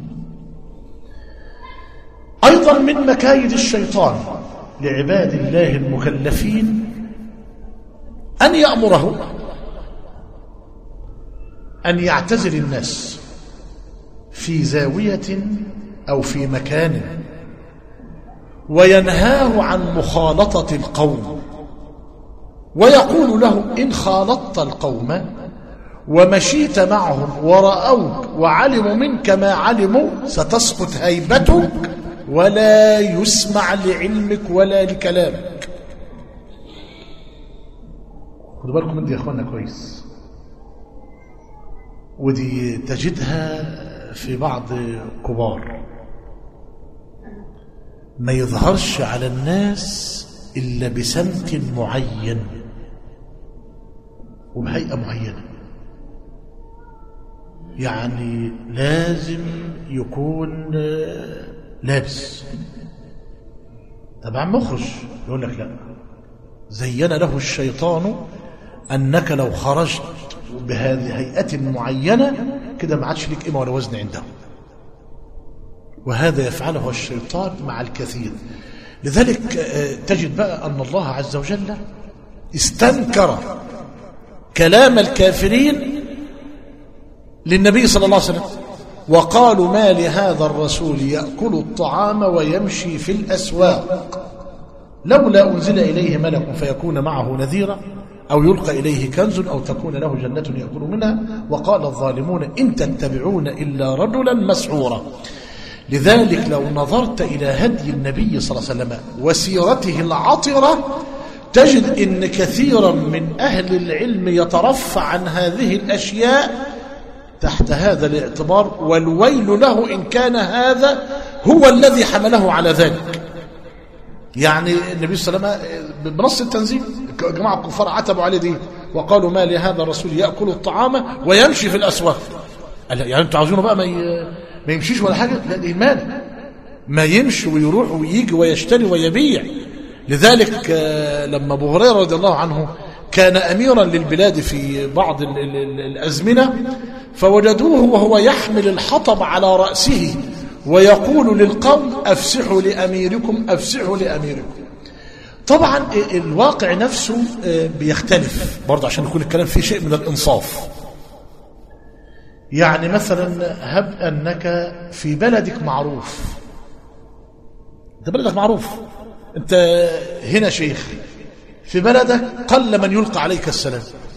أيضا من مكايد الشيطان لعباد الله المكلفين أن يأمره أن يعتزل الناس في زاوية أو في مكان وينهاه عن مخالطة القوم ويقول له إن خالطت القوم ومشيت معهم ورأوك وعلموا منك ما علموا ستسقط هيبتك ولا يسمع لعلمك ولا لكلامك خدوا بالكم من دي يا اخوانا كويس ودي تجدها في بعض كبار ما يظهرش على الناس إلا بسمت معين وبهيئة معينة يعني لازم يكون لابس طبعا مخرج يقول لك لا زين له الشيطان أنك لو خرجت بهذه هيئة معينة كده ما عادش لك قيمة ولا وزن عنده وهذا يفعله الشيطان مع الكثير لذلك تجد بقى أن الله عز وجل استنكر كلام الكافرين للنبي صلى الله عليه وسلم وقالوا ما لهذا الرسول يأكل الطعام ويمشي في الأسواق لولا أنزل إليه ملك فيكون معه نذيرا أو يلقى إليه كنز أو تكون له جنة يأكل منها وقال الظالمون إن تتبعون إلا رجلا مسعورا لذلك لو نظرت إلى هدي النبي صلى الله عليه وسلم وسيرته العطرة تجد إن كثيرا من أهل العلم يترفع عن هذه الأشياء تحت هذا الاعتبار والويل له إن كان هذا هو الذي حمله على ذلك يعني النبي صلى الله عليه وسلم بنص التنزيل جماعة الكفار عتبوا عليه دي وقالوا ما لهذا الرسول يأكل الطعام ويمشي في الأسواق قال يعني انتوا عاوزينه بقى ما ما يمشيش ولا حاجة لا ده إيمان ما يمشي ويروح ويجي ويشتري ويبيع لذلك لما أبو هريرة رضي الله عنه كان أميرا للبلاد في بعض ال ال ال الأزمنة فوجدوه وهو يحمل الحطب على رأسه ويقول للقوم أفسحوا لأميركم أفسحوا لأميركم طبعا الواقع نفسه بيختلف برضه عشان يكون الكلام فيه شيء من الإنصاف يعني مثلا هب أنك في بلدك معروف انت بلدك معروف انت هنا شيخ في بلدك قل من يلقى عليك السلام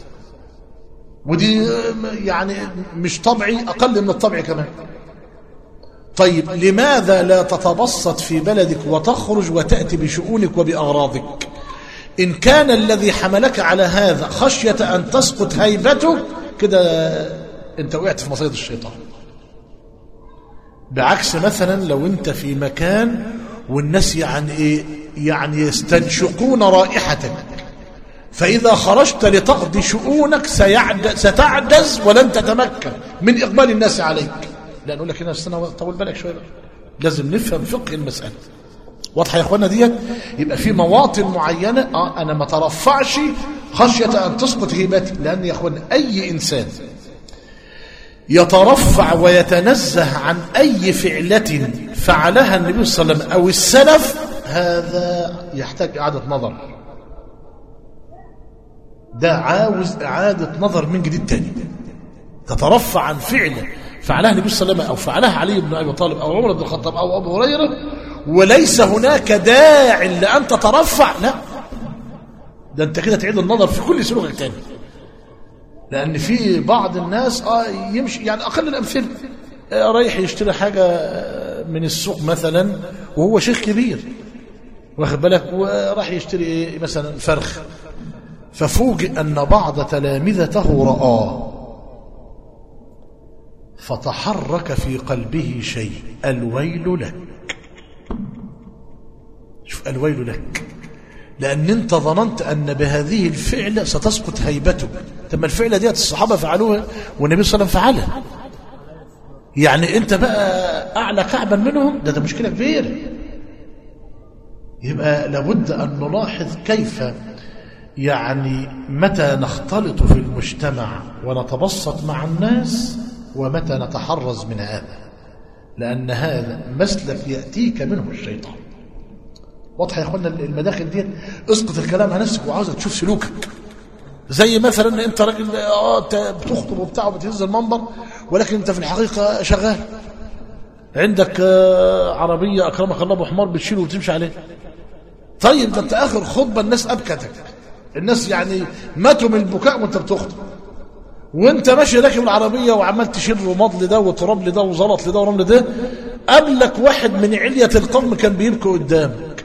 ودي يعني مش طبعي أقل من الطبع كمان طيب لماذا لا تتبسط في بلدك وتخرج وتأتي بشؤونك وبأغراضك إن كان الذي حملك على هذا خشية أن تسقط هيبتك كده أنت وقعت في مصيد الشيطان بعكس مثلا لو أنت في مكان والناس يعني إيه يعني يستنشقون رائحتك فإذا خرجت لتقضي شؤونك ستعجز ولن تتمكن من إقبال الناس عليك لا نقول لك هنا استنى طول بالك شوية بقى. لازم نفهم فقه المسألة واضحه يا اخوانا ديت يبقى في مواطن معينه اه انا ما ترفعش خشيه ان تسقط هيبتي لان يا اخوانا اي انسان يترفع ويتنزه عن اي فعله فعلها النبي صلى الله عليه وسلم او السلف هذا يحتاج اعاده نظر ده عاوز اعاده نظر من جديد تاني تترفع عن فعله فعلها النبي صلى الله عليه وسلم او فعلها علي بن ابي طالب او عمر بن الخطاب او ابو هريره وليس هناك داع لان تترفع لا ده انت كده تعيد النظر في كل سلوكك تاني لان في بعض الناس اه يمشي يعني اقل الامثله آه رايح يشتري حاجه من السوق مثلا وهو شيخ كبير واخد بالك وراح يشتري ايه مثلا فرخ ففوجئ ان بعض تلامذته رآه فتحرك في قلبه شيء الويل لك شوف الويل لك لأن أنت ظننت أن بهذه الفعلة ستسقط هيبتك ثم الفعلة ديت الصحابة فعلوها والنبي صلى الله عليه وسلم فعلها يعني أنت بقى أعلى كعبا منهم ده ده مشكلة كبيرة يبقى لابد أن نلاحظ كيف يعني متى نختلط في المجتمع ونتبسط مع الناس ومتى نتحرز من هذا لأن هذا مسلك يأتيك منه الشيطان واضح يا اخوانا المداخل ديت اسقط الكلام على نفسك وعاوزك تشوف سلوكك زي مثلا انت راجل اه انت بتخطب وبتاع وبتهز المنبر ولكن انت في الحقيقه شغال عندك آه عربيه اكرمك الله ابو حمار بتشيله وبتمشي عليه طيب ده انت اخر خطبه الناس ابكتك الناس يعني ماتوا من البكاء وانت بتخطب وانت ماشي راكب العربيه وعمال تشيل رماد لده وتراب لده وزلط لده ورمل لده قبلك واحد من عليه القوم كان بيبكي قدامك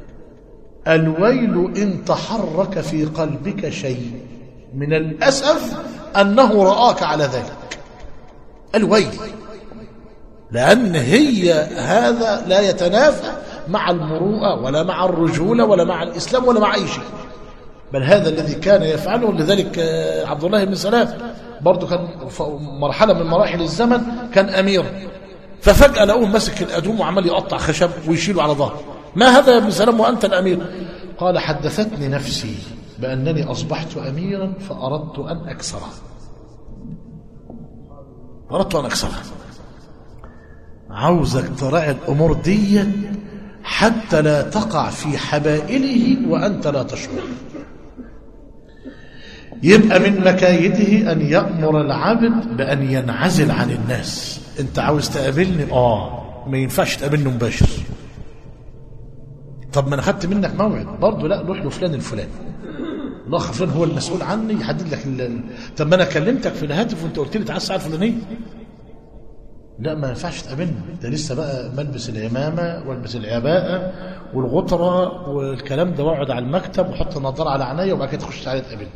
الويل إن تحرك في قلبك شيء من الأسف أنه رآك على ذلك الويل لأن هي هذا لا يتنافى مع المروءة ولا مع الرجولة ولا مع الإسلام ولا مع أي شيء بل هذا الذي كان يفعله لذلك عبد الله بن سلام برضه كان مرحلة من مراحل الزمن كان أمير ففجأة لقوه ماسك الأدوم وعمال يقطع خشب ويشيله على ظهره ما هذا يا ابن سلام وأنت الأمير قال حدثتني نفسي بأنني أصبحت أميرا فأردت أن أكسره أردت أن أكسره عاوزك تراعي الأمور دي حتى لا تقع في حبائله وأنت لا تشعر يبقى من مكايده أن يأمر العبد بأن ينعزل عن الناس أنت عاوز تقابلني آه ما ينفعش تقابلني مباشر طب ما انا خدت منك موعد برضه لا روح لفلان الفلاني الاخ فلان هو المسؤول عني يحدد لك ال... طب ما انا كلمتك في الهاتف وانت قلت لي تعالى الساعه الفلانيه لا ما ينفعش تقابلني ده لسه بقى ملبس العمامه والبس العباءه والغطره والكلام ده واقعد على المكتب واحط النضاره على عينيا وبعد كده تخش تعالى تقابلني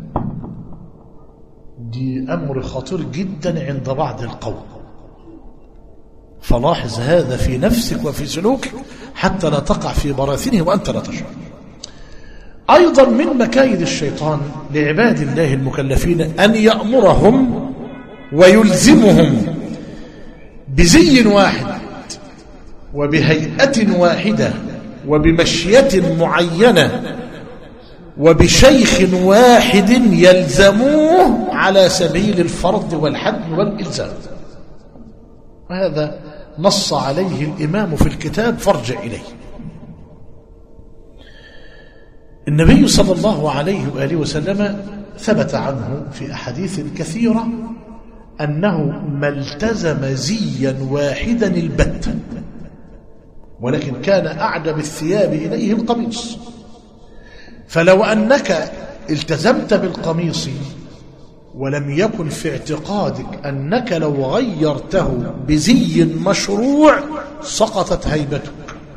دي امر خطير جدا عند بعض القوم فلاحظ هذا في نفسك وفي سلوكك حتى لا تقع في براثنه وأنت لا تشعر أيضا من مكايد الشيطان لعباد الله المكلفين أن يأمرهم ويلزمهم بزي واحد وبهيئة واحدة وبمشية معينة وبشيخ واحد يلزموه على سبيل الفرض والحد والإلزام وهذا نص عليه الإمام في الكتاب فارجع إليه النبي صلى الله عليه وآله وسلم ثبت عنه في أحاديث كثيرة أنه ما التزم زيا واحدا البتة ولكن كان أعجب الثياب إليه القميص فلو أنك التزمت بالقميص ولم يكن في اعتقادك أنك لو غيرته بزي مشروع سقطت هيبتك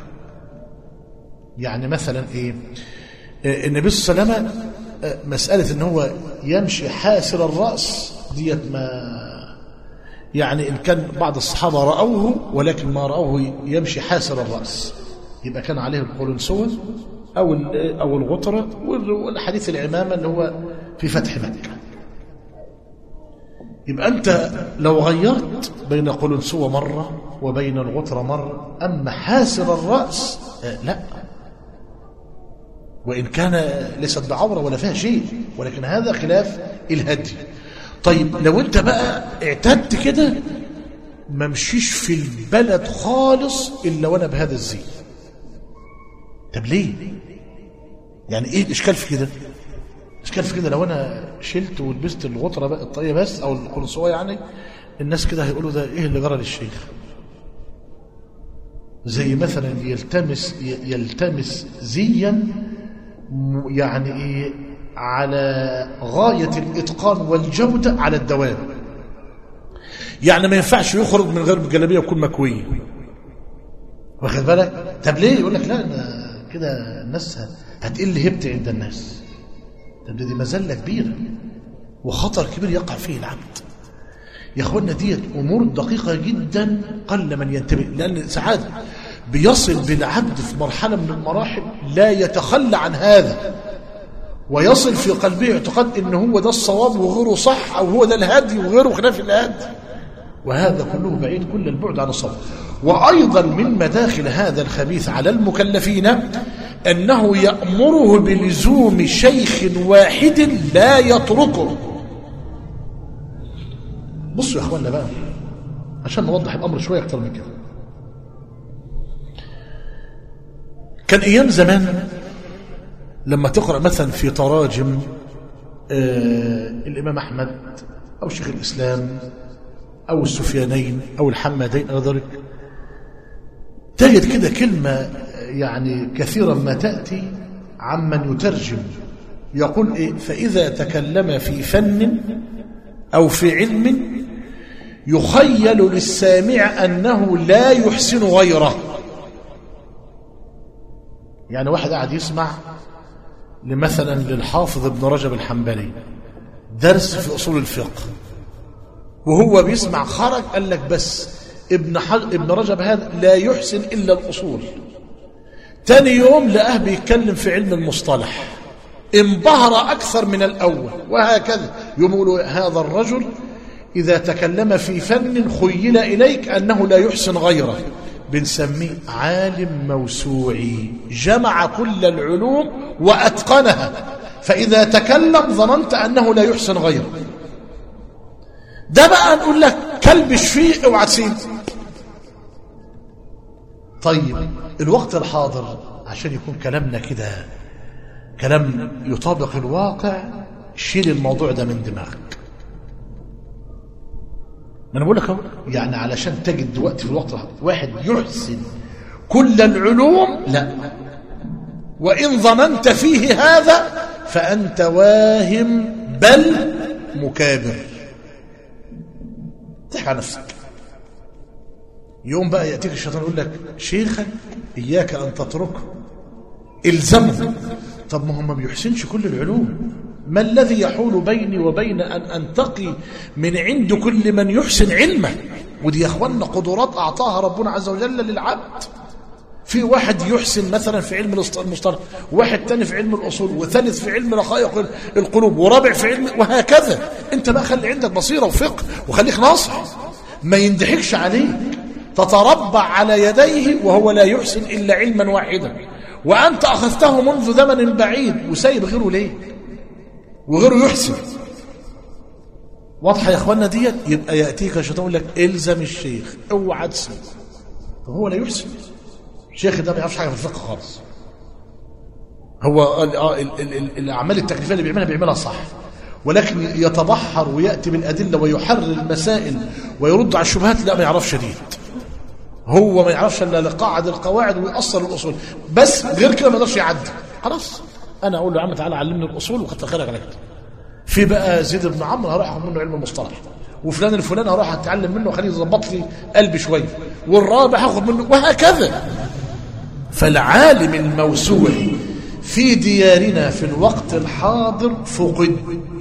يعني مثلا إيه النبي صلى الله عليه وسلم مسألة ان هو يمشي حاسر الرأس ديت ما يعني إن كان بعض الصحابة رأوه ولكن ما رأوه يمشي حاسر الرأس يبقى كان عليه القلنسوة أو أو الغطرة والحديث العمامة اللي هو في فتح مكة يبقى أنت لو غيرت بين قلنسوة مرة وبين الغترة مرة أما حاسر الرأس آه، لا وإن كان ليست بعورة ولا فيها شيء ولكن هذا خلاف الهدي طيب لو أنت بقى اعتدت كده ما مشيش في البلد خالص إلا وأنا بهذا الزي طب ليه يعني إيه الإشكال في كده الإشكال في كده لو أنا شلت ولبست الغطرة بقى الطاقية بس أو القرصوة يعني الناس كده هيقولوا ده إيه اللي جرى للشيخ زي مثلا يلتمس يلتمس زيا م- يعني ايه على غاية الإتقان والجودة على الدوام يعني ما ينفعش يخرج من غير جلابية ويكون مكوية واخد بالك طب ليه يقول لك لا أنا كده الناس هتقل هبتي عند الناس طب دي مذلة كبيرة وخطر كبير يقع فيه العبد يا اخوانا ديت امور دقيقه جدا قل من ينتبه لان ساعات بيصل بالعبد في مرحله من المراحل لا يتخلى عن هذا ويصل في قلبه اعتقاد ان هو ده الصواب وغيره صح او هو ده الهادي وغيره خلاف الهادي وهذا كله بعيد كل البعد عن الصواب وايضا من مداخل هذا الخبيث على المكلفين انه يامره بلزوم شيخ واحد لا يتركه بصوا يا اخوانا بقى عشان نوضح الامر شويه اكتر من كده كان ايام زمان لما تقرا مثلا في تراجم آه الامام احمد او شيخ الاسلام او السفيانين او الحمادين او ذلك تجد كده كلمه يعني كثيرا ما تاتي عمن يترجم يقول ايه فاذا تكلم في فن او في علم يخيل للسامع أنه لا يحسن غيره يعني واحد قاعد يسمع مثلا للحافظ ابن رجب الحنبلي درس في أصول الفقه وهو بيسمع خرج قال لك بس ابن, حج ابن رجب هذا لا يحسن إلا الأصول تاني يوم لقاه بيتكلم في علم المصطلح انبهر أكثر من الأول وهكذا يقول هذا الرجل إذا تكلم في فن خيل إليك أنه لا يحسن غيره بنسميه عالم موسوعي جمع كل العلوم وأتقنها فإذا تكلم ظننت أنه لا يحسن غيره ده بقى نقول لك كلبش فيه اوعى تسيب طيب الوقت الحاضر عشان يكون كلامنا كده كلام يطابق الواقع شيل الموضوع ده من دماغك ما انا بقول لك اهو يعني علشان تجد وقت في الوقت واحد يحسن كل العلوم لا وان ظننت فيه هذا فانت واهم بل مكابر تضحك على نفسك يوم بقى ياتيك الشيطان يقول لك شيخك اياك ان تتركه الزمه طب ما هو ما بيحسنش كل العلوم ما الذي يحول بيني وبين أن أنتقي من عند كل من يحسن علمه ودي يا أخوانا قدرات أعطاها ربنا عز وجل للعبد في واحد يحسن مثلا في علم المصطلح واحد تاني في علم الأصول وثالث في علم رقائق القلوب ورابع في علم وهكذا انت بقى خلي عندك بصيرة وفقه وخليك ناصح ما يندحكش عليك تتربع على يديه وهو لا يحسن إلا علما واحدا وأنت أخذته منذ زمن بعيد وسايب غيره ليه وغيره يحسن واضحة يا اخوانا ديت يبقى يأتيك الشيطان يقول لك الزم الشيخ اوعى تسمع هو لا يحسن الشيخ ده ما يعرفش حاجة في الفقه خالص هو ال ال ال ال الأعمال التكليفية اللي بيعملها بيعملها صح ولكن يتبحر ويأتي بالأدلة ويحرر المسائل ويرد على الشبهات لا ما يعرفش ديت هو ما يعرفش الا لقاعد القواعد ويأصل الأصول بس غير كده ما يقدرش يعدي خلاص انا اقول له يا عم تعالى علمني الاصول وكتر خيرك على كده في بقى زيد بن عمرو هروح اخد منه علم المصطلح وفلان الفلاني هروح اتعلم منه وخليه يظبط لي قلبي شويه والرابع هاخد منه وهكذا فالعالم الموسوع في ديارنا في الوقت الحاضر فقد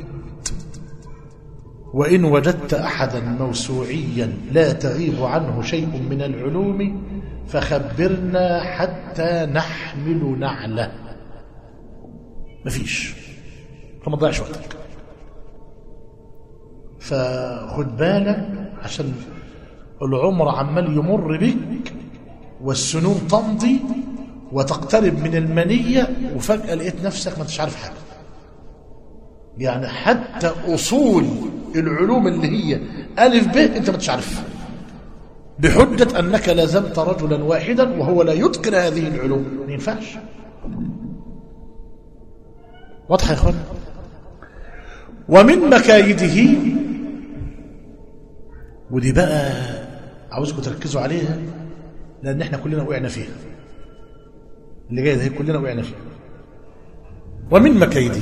وإن وجدت أحدا موسوعيا لا تغيب عنه شيء من العلوم فخبرنا حتى نحمل نعله مفيش فما تضيعش وقتك فخد بالك عشان العمر عمال يمر بك والسنون تمضي وتقترب من المنية وفجأة لقيت نفسك ما انتش عارف حاجة يعني حتى أصول العلوم اللي هي ألف ب أنت ما انتش عارفها بحجة أنك لازمت رجلا واحدا وهو لا يتقن هذه العلوم ما ينفعش واضحة يا اخوان ومن مكايده ودي بقى عاوزكم تركزوا عليها لأن احنا كلنا وقعنا فيها اللي جاي ده هي كلنا وقعنا فيها ومن مكايده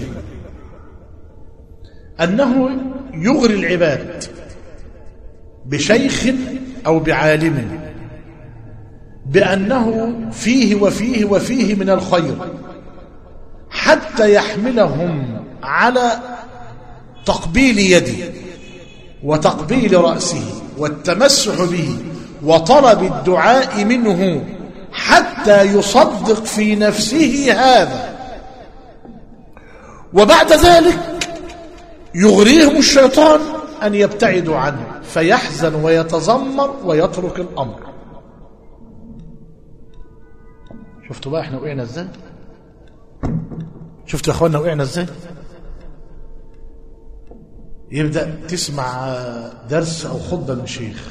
أنه يغري العباد بشيخ أو بعالم بأنه فيه وفيه وفيه من الخير حتى يحملهم على تقبيل يده وتقبيل رأسه والتمسح به وطلب الدعاء منه حتى يصدق في نفسه هذا وبعد ذلك يغريهم الشيطان أن يبتعدوا عنه فيحزن ويتذمر ويترك الأمر شفتوا بقى احنا وقعنا ازاي شفتوا يا اخوانا وقعنا ازاي يبدأ تسمع درس أو خطبة من شيخ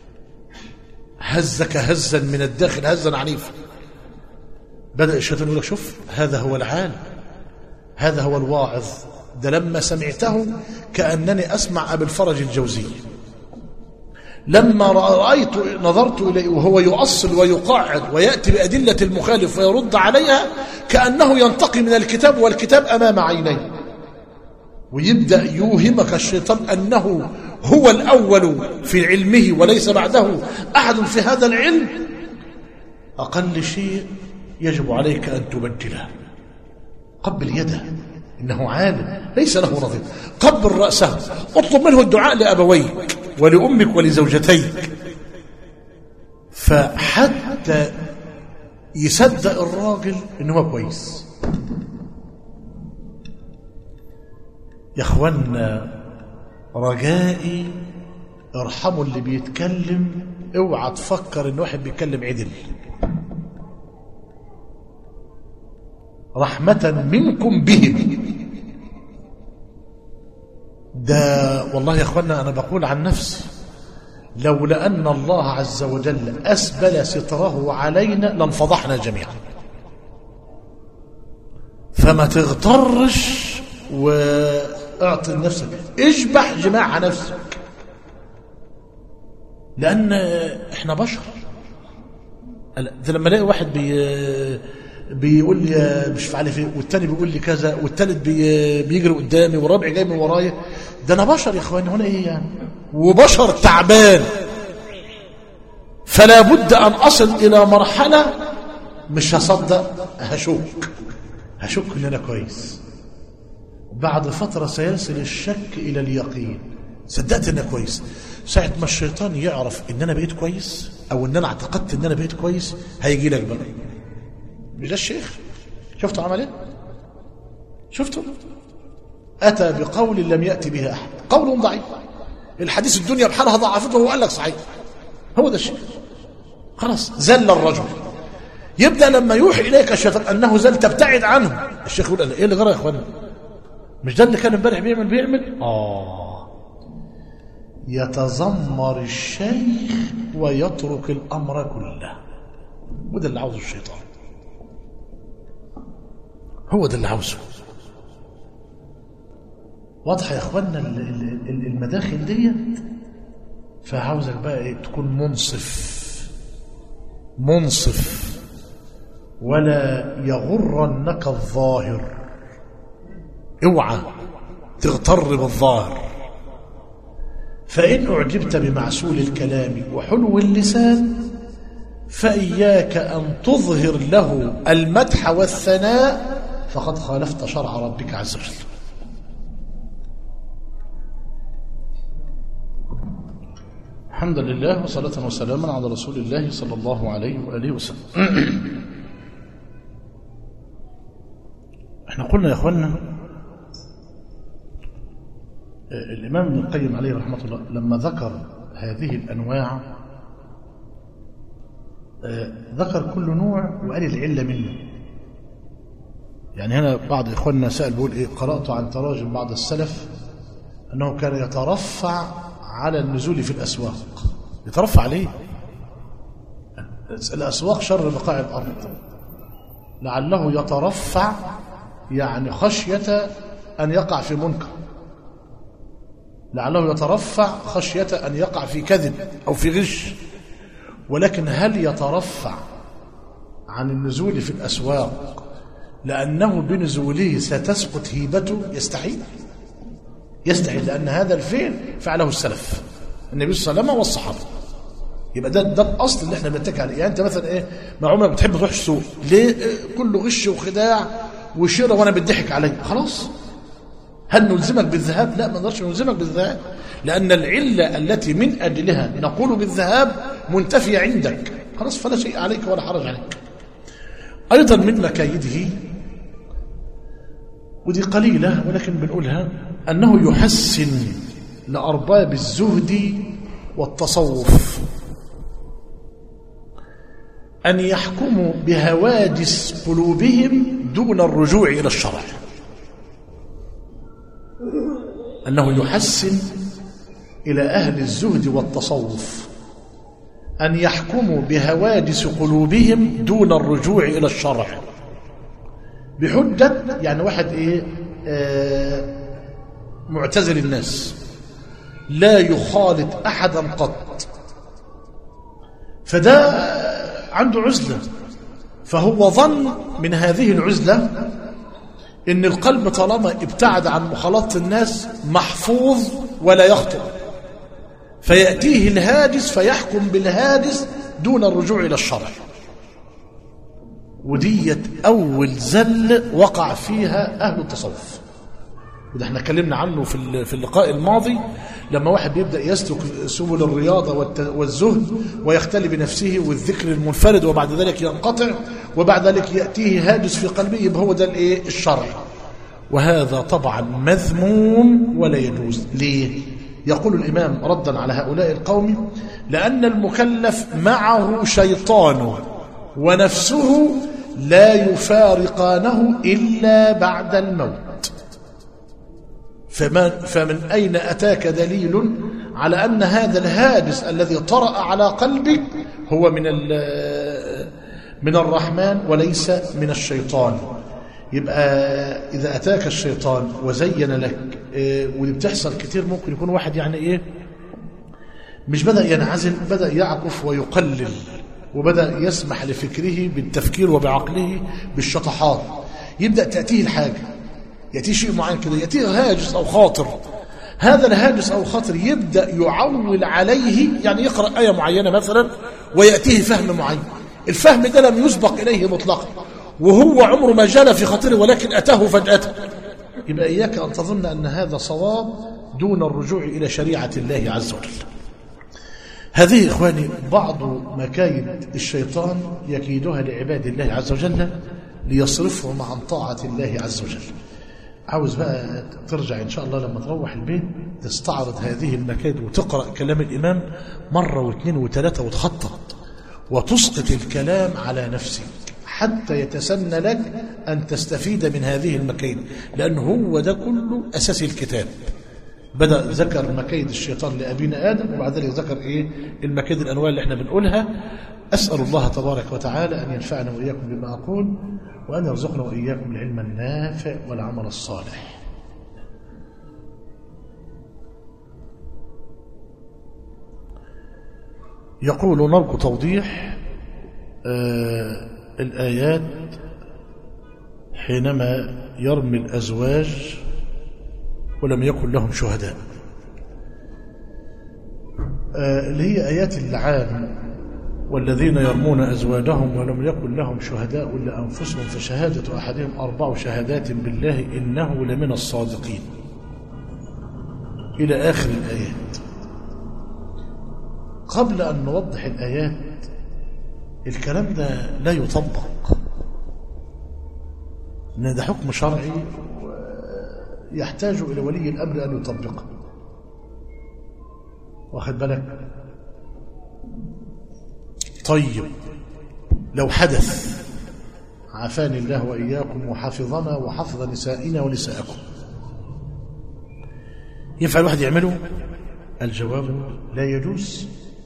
هزك هزا من الداخل هزا عنيفا بدأ الشيطان يقول لك شوف هذا هو العالم هذا هو الواعظ ده لما سمعته كأنني أسمع أبي الفرج الجوزي لما رأيت نظرت إليه وهو يؤصل ويقعد ويأتي بأدلة المخالف ويرد عليها كأنه ينتقي من الكتاب والكتاب أمام عينيه ويبدأ يوهمك الشيطان أنه هو الأول في علمه وليس بعده أحد في هذا العلم أقل شيء يجب عليك أن تبدله قبل يده إنه عالم ليس له نظير قبل رأسه اطلب منه الدعاء لأبويك ولأمك ولزوجتيك فحتى يصدق الراجل إنه هو كويس يا اخوانا رجائي ارحموا اللي بيتكلم اوعى تفكر ان واحد بيتكلم عدل رحمة منكم بهم ده والله يا اخوانا انا بقول عن نفسي لولا ان الله عز وجل اسبل ستره علينا لانفضحنا جميعا فما تغترش واعطي لنفسك اشبح جماع نفسك لان احنا بشر ده لما الاقي واحد بي بيقول لي مش فعال فيه والتاني بيقول لي كذا والتالت بي بيجري قدامي والرابع جاي من ورايا ده انا بشر يا اخواني هنا ايه يعني وبشر تعبان فلا بد ان اصل الى مرحله مش هصدق هشك هشك ان انا كويس بعد فترة سيرسل الشك إلى اليقين صدقت إن كويس ساعة ما الشيطان يعرف إن أنا بقيت كويس أو إن أنا اعتقدت إن أنا بقيت كويس هيجي لك بقى مش ده الشيخ شفتوا عمل إيه شفتوا أتى بقول لم يأتي به أحد قول ضعيف الحديث الدنيا بحالها ضعفته وهو قال لك صحيح هو ده الشيخ خلاص زل الرجل يبدأ لما يوحي إليك الشيطان أنه زل تبتعد عنه الشيخ يقول إيه اللي جرى يا إخوانا مش ده اللي كان امبارح بيعمل بيعمل آه يتذمر الشيخ ويترك الأمر كله وده اللي عاوزه الشيطان هو ده اللي عاوزه واضحة يا اخوانا المداخل ديت فعاوزك بقى ايه تكون منصف منصف ولا يغرنك الظاهر اوعى تغتر بالظاهر فإن أعجبت بمعسول الكلام وحلو اللسان فإياك أن تظهر له المدح والثناء فقد خالفت شرع ربك عز وجل الحمد لله وصلاة وسلاما على رسول الله صلى الله عليه وآله وسلم احنا قلنا يا اخوانا الإمام ابن القيم عليه رحمة الله لما ذكر هذه الأنواع آه، ذكر كل نوع وقال العلة منه يعني هنا بعض إخواننا سأل بيقول إيه قرأت عن تراجم بعض السلف أنه كان يترفع على النزول في الأسواق يترفع عليه الأسواق شر بقاع الأرض لعله يترفع يعني خشية أن يقع في منكر لعله يترفع خشية أن يقع في كذب أو في غش ولكن هل يترفع عن النزول في الأسواق لأنه بنزوله ستسقط هيبته يستحيل يستحيل لأن هذا الفعل فعله السلف النبي صلى الله عليه وسلم والصحابة يبقى ده ده الاصل اللي احنا بنتكي عليه يعني انت مثلا ايه ما عمرك بتحب تروح السوق ليه إيه كله غش وخداع وشراء وانا بتضحك علي خلاص هل نلزمك بالذهاب لا ما نقدرش نلزمك بالذهاب لان العله التي من اجلها نقول بالذهاب منتفيه عندك خلاص فلا شيء عليك ولا حرج عليك ايضا من مكايده ودي قليله ولكن بنقولها انه يحسن لارباب الزهد والتصوف أن يحكموا بهواجس قلوبهم دون الرجوع إلى الشرع أنه يحسن إلى أهل الزهد والتصوف أن يحكموا بهواجس قلوبهم دون الرجوع إلى الشرع بحجة يعني واحد إيه آه معتزل الناس لا يخالط أحدا قط فده عنده عزلة فهو ظن من هذه العزلة ان القلب طالما ابتعد عن مخالطة الناس محفوظ ولا يخطئ فيأتيه الهاجس فيحكم بالهاجس دون الرجوع إلى الشرع وديت أول زل وقع فيها أهل التصوف وده احنا اتكلمنا عنه في في اللقاء الماضي لما واحد بيبدا يسلك سبل الرياضه والزهد ويختلي بنفسه والذكر المنفرد وبعد ذلك ينقطع وبعد ذلك ياتيه هاجس في قلبه يبقى هو ده الايه الشرع وهذا طبعا مذموم ولا يجوز ليه يقول الامام ردا على هؤلاء القوم لان المكلف معه شيطانه ونفسه لا يفارقانه الا بعد الموت فمن, فمن أين أتاك دليل على أن هذا الهاجس الذي طرأ على قلبك هو من من الرحمن وليس من الشيطان يبقى إذا أتاك الشيطان وزين لك ودي بتحصل كتير ممكن يكون واحد يعني إيه مش بدأ ينعزل بدأ يعكف ويقلل وبدأ يسمح لفكره بالتفكير وبعقله بالشطحات يبدأ تأتيه الحاجة يأتيه شيء معين كده يأتيه هاجس أو خاطر هذا الهاجس أو خاطر يبدأ يعول عليه يعني يقرأ آية معينة مثلا ويأتيه فهم معين الفهم ده لم يسبق إليه مطلقا وهو عمره ما جال في خاطره ولكن أتاه فجأة يبقى إياك أن تظن أن هذا صواب دون الرجوع إلى شريعة الله عز وجل هذه إخواني بعض مكايد الشيطان يكيدها لعباد الله عز وجل ليصرفهم عن طاعة الله عز وجل عاوز بقى ترجع إن شاء الله لما تروح البيت تستعرض هذه المكايد وتقرأ كلام الإمام مرة واثنين وثلاثة وتخطط وتسقط الكلام على نفسك حتى يتسنى لك أن تستفيد من هذه المكايد لأن هو ده كله أساس الكتاب بدأ ذكر مكايد الشيطان لأبينا آدم وبعد ذلك ذكر إيه المكايد الأنواع اللي احنا بنقولها أسأل الله تبارك وتعالى أن ينفعنا وإياكم بما أقول وأن يرزقنا وإياكم العلم النافع والعمل الصالح يقول نرجو توضيح آه الآيات حينما يرمي الأزواج ولم يكن لهم شهداء آه اللي هي آيات اللعان والذين يرمون أزواجهم ولم يكن لهم شهداء إلا أنفسهم فشهادة أحدهم أربع شهادات بالله إنه لمن الصادقين إلى آخر الآيات قبل أن نوضح الآيات الكلام ده لا يطبق إن ده حكم شرعي يحتاج إلى ولي الأمر أن يطبقه واخد بالك طيب لو حدث عافاني الله وإياكم وحفظنا وحفظ نسائنا ونساءكم ينفع الواحد يعمله الجواب لا يجوز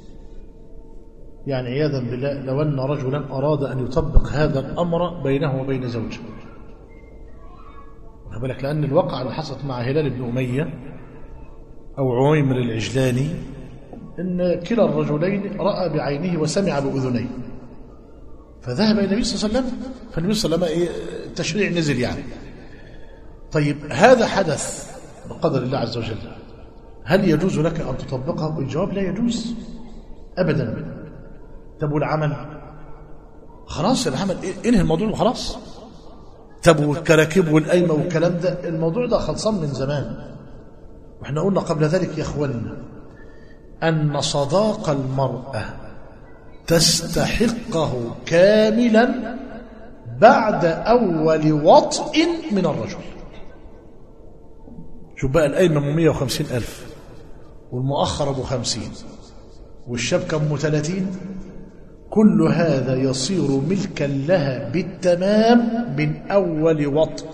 يعني عياذا بالله لو أن رجلا أراد أن يطبق هذا الأمر بينه وبين زوجه بالك لأن الواقع اللي حصلت مع هلال بن أمية أو عويمر العجلاني إن كلا الرجلين رأى بعينه وسمع بأذنيه فذهب إلى النبي صلى الله عليه وسلم فالنبي صلى الله عليه وسلم إيه التشريع نزل يعني طيب هذا حدث بقدر الله عز وجل هل يجوز لك أن تطبقه الجواب لا يجوز أبدا طب والعمل خلاص العمل انهي الموضوع وخلاص طب والكراكيب والقايمه والكلام ده الموضوع ده خلصان من زمان واحنا قلنا قبل ذلك يا اخواننا ان صداق المراه تستحقه كاملا بعد اول وطء من الرجل شوف بقى القايمه ب 150 الف والمؤخر ابو 50 والشبكه ام 30 كل هذا يصير ملكا لها بالتمام من أول وطء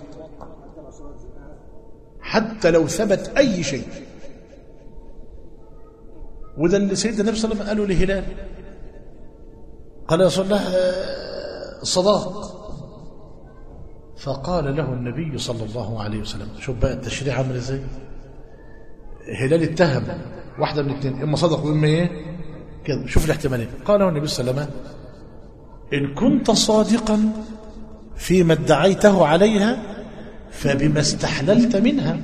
حتى لو ثبت أي شيء وده اللي سيدنا النبي صلى الله عليه وسلم قاله لهلال قال يا رسول الله صداق فقال له النبي صلى الله عليه وسلم شوف بقى التشريع عامل ازاي هلال اتهم واحدة من الاثنين اما صدق واما ايه كده شوف الاحتمالين قال النبي صلى الله عليه وسلم إن كنت صادقا فيما ادعيته عليها فبما استحللت منها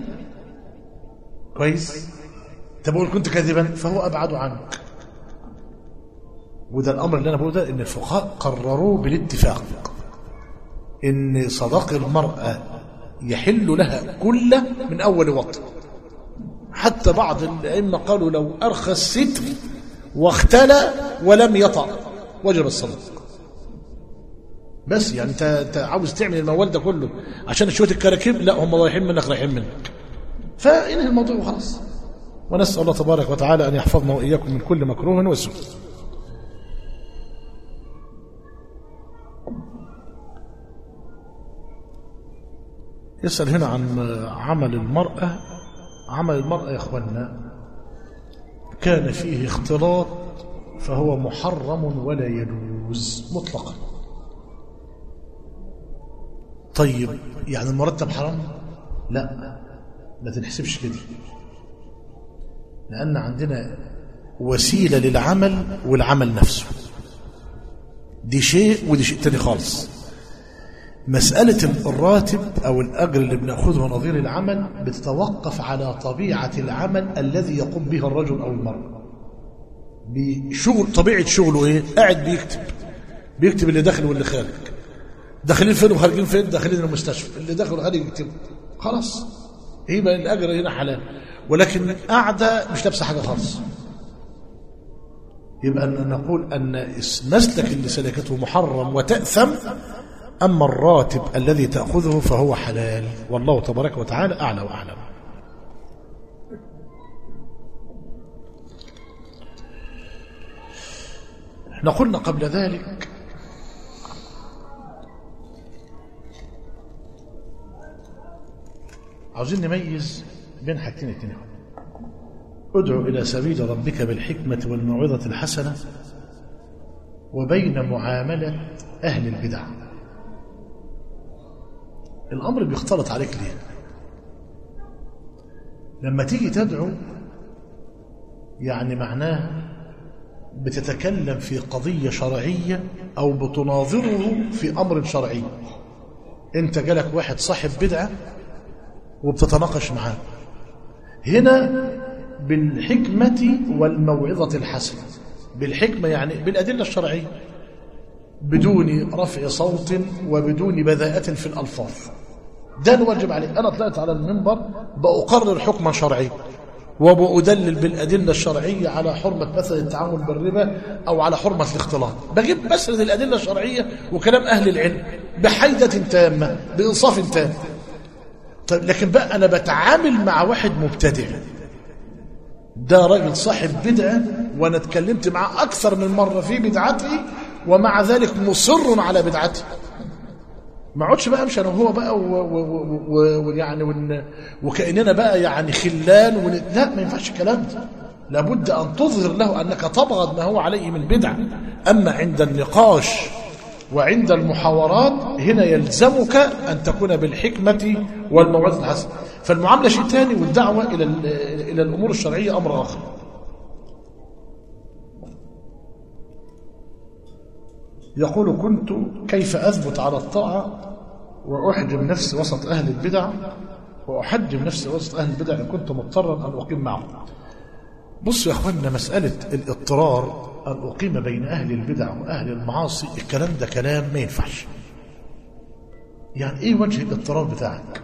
كويس تقول كنت كاذبا فهو أبعد عنك وده الأمر اللي أنا بقوله ده إن الفقهاء قرروا بالاتفاق إن صداق المرأة يحل لها كله من أول وطن حتى بعض الأئمة قالوا لو أرخى الستر واختلى ولم يطأ وجب الصدق بس يعني انت انت عاوز تعمل الموال ده كله عشان شويه الكراكيب لا هم رايحين منك رايحين منك فانهي الموضوع وخلاص ونسال الله تبارك وتعالى ان يحفظنا واياكم من كل مكروه وسوء يسأل هنا عن عمل المرأة عمل المرأة يا اخوانا كان فيه اختلاط فهو محرم ولا يجوز مطلقا طيب يعني المرتب حرام لا ما تنحسبش كده لأن عندنا وسيلة للعمل والعمل نفسه دي شيء ودي شيء تاني خالص مسألة الراتب أو الأجر اللي بنأخذه نظير العمل بتتوقف على طبيعة العمل الذي يقوم به الرجل أو المرأة بشغل طبيعة شغله إيه؟ قاعد بيكتب بيكتب اللي داخل واللي خارج داخلين فين وخارجين فين داخلين المستشفى اللي داخل وخارج يكتب خلاص يبقى الأجر هنا حلال ولكن قاعدة مش لابسة حاجة خالص يبقى أن نقول أن مسلك اللي سلكته محرم وتأثم أما الراتب الذي تأخذه فهو حلال والله تبارك وتعالى أعلى وأعلم احنا قلنا قبل ذلك عاوزين نميز بين حاجتين اتنين ادعو إلى سبيل ربك بالحكمة والموعظة الحسنة وبين معاملة أهل البدع الأمر بيختلط عليك ليه لما تيجي تدعو يعني معناه بتتكلم في قضية شرعية أو بتناظره في أمر شرعي أنت جالك واحد صاحب بدعة وبتتناقش معاه هنا بالحكمة والموعظة الحسنة بالحكمة يعني بالأدلة الشرعية بدون رفع صوت وبدون بذاءة في الألفاظ ده الواجب عليك أنا طلعت على المنبر بأقرر حكما شرعيا وبأدلل بالأدلة الشرعية على حرمة مثلا التعامل بالربا أو على حرمة الاختلاط بجيب بسرد الأدلة الشرعية وكلام أهل العلم بحيدة تامة بإنصاف تام طيب لكن بقى أنا بتعامل مع واحد مبتدع ده راجل صاحب بدعة وأنا اتكلمت معاه أكثر من مرة في بدعته ومع ذلك مصر على بدعته ما اقعدش بقى امشي انا وهو بقى ويعني وكاننا بقى يعني خلان ون... لا ما ينفعش الكلام ده لابد ان تظهر له انك تبغض ما هو عليه من بدع اما عند النقاش وعند المحاورات هنا يلزمك ان تكون بالحكمه والموعظه الحسنه فالمعامله شيء ثاني والدعوه الى الى الامور الشرعيه امر اخر يقول كنت كيف أثبت على الطاعة وأحجم نفسي وسط أهل البدع وأحجم نفسي وسط أهل البدع إن كنت مضطرا أن أقيم معهم بصوا يا أخوانا مسألة الاضطرار أن أقيم بين أهل البدع وأهل المعاصي الكلام ده كلام ما ينفعش يعني إيه وجه الاضطرار بتاعك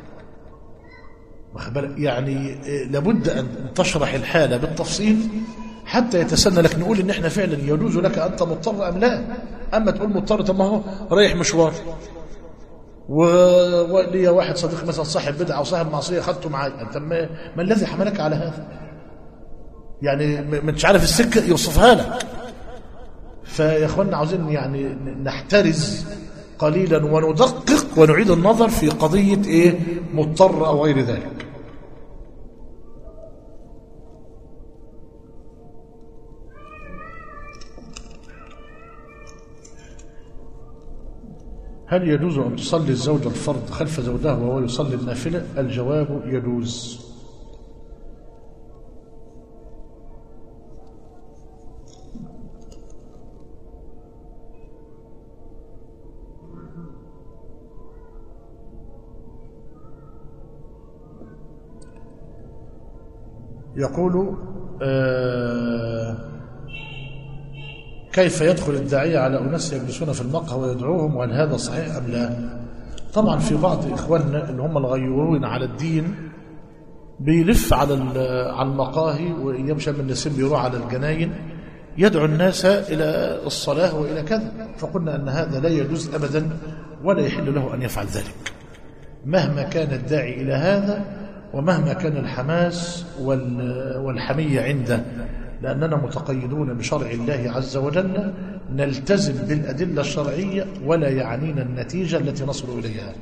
يعني لابد أن تشرح الحالة بالتفصيل حتى يتسنى لك نقول ان احنا فعلا يجوز لك انت مضطر ام لا اما تقول مضطر طب ما هو رايح مشوار ولي واحد صديق مثلا صاحب بدعه او صاحب معصيه خدته معايا انت ما, ما الذي حملك على هذا يعني مش عارف السكه يوصفها لك فيا اخوانا عاوزين يعني نحترز قليلا وندقق ونعيد النظر في قضيه ايه مضطر او غير ذلك هل يجوز أن تصلي الزوجة الفرض خلف زوجها وهو يصلي النافلة الجواب يجوز يقول آه كيف يدخل الداعية على أناس يجلسون في المقهى ويدعوهم وهل هذا صحيح أم لا طبعا في بعض إخواننا اللي هم الغيورون على الدين بيلف على على المقاهي ويمشي من النسيم بيروح على الجناين يدعو الناس إلى الصلاة وإلى كذا فقلنا أن هذا لا يجوز أبدا ولا يحل له أن يفعل ذلك مهما كان الداعي إلى هذا ومهما كان الحماس والحمية عنده لأننا متقيدون بشرع الله عز وجل نلتزم بالأدلة الشرعية ولا يعنينا النتيجة التي نصل إليها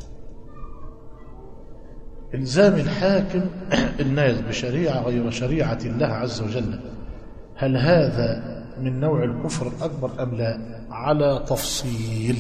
إلزام الحاكم الناس بشريعة غير شريعة الله عز وجل هل هذا من نوع الكفر الأكبر أم لا على تفصيل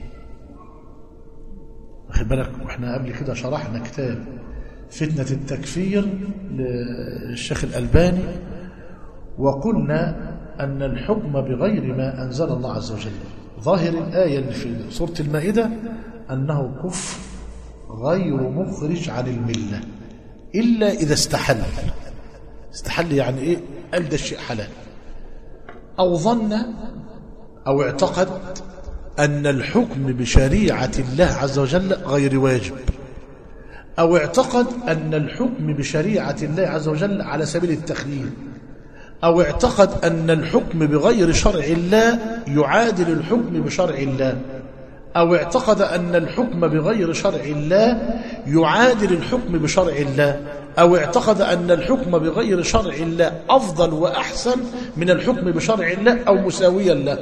واخد بالك واحنا قبل كده شرحنا كتاب فتنة التكفير للشيخ الألباني وقلنا أن الحكم بغير ما أنزل الله عز وجل ظاهر الآية اللي في سورة المائدة أنه كفر غير مخرج عن الملة إلا إذا استحل استحل يعني إيه قال ده الشيء حلال أو ظن أو اعتقد أن الحكم بشريعة الله عز وجل غير واجب أو اعتقد أن الحكم بشريعة الله عز وجل على سبيل التخليل أو اعتقد أن الحكم بغير شرع الله يعادل الحكم بشرع الله أو اعتقد أن الحكم بغير شرع الله يعادل الحكم بشرع الله أو اعتقد أن الحكم بغير شرع الله أفضل وأحسن من الحكم بشرع الله أو مساويا له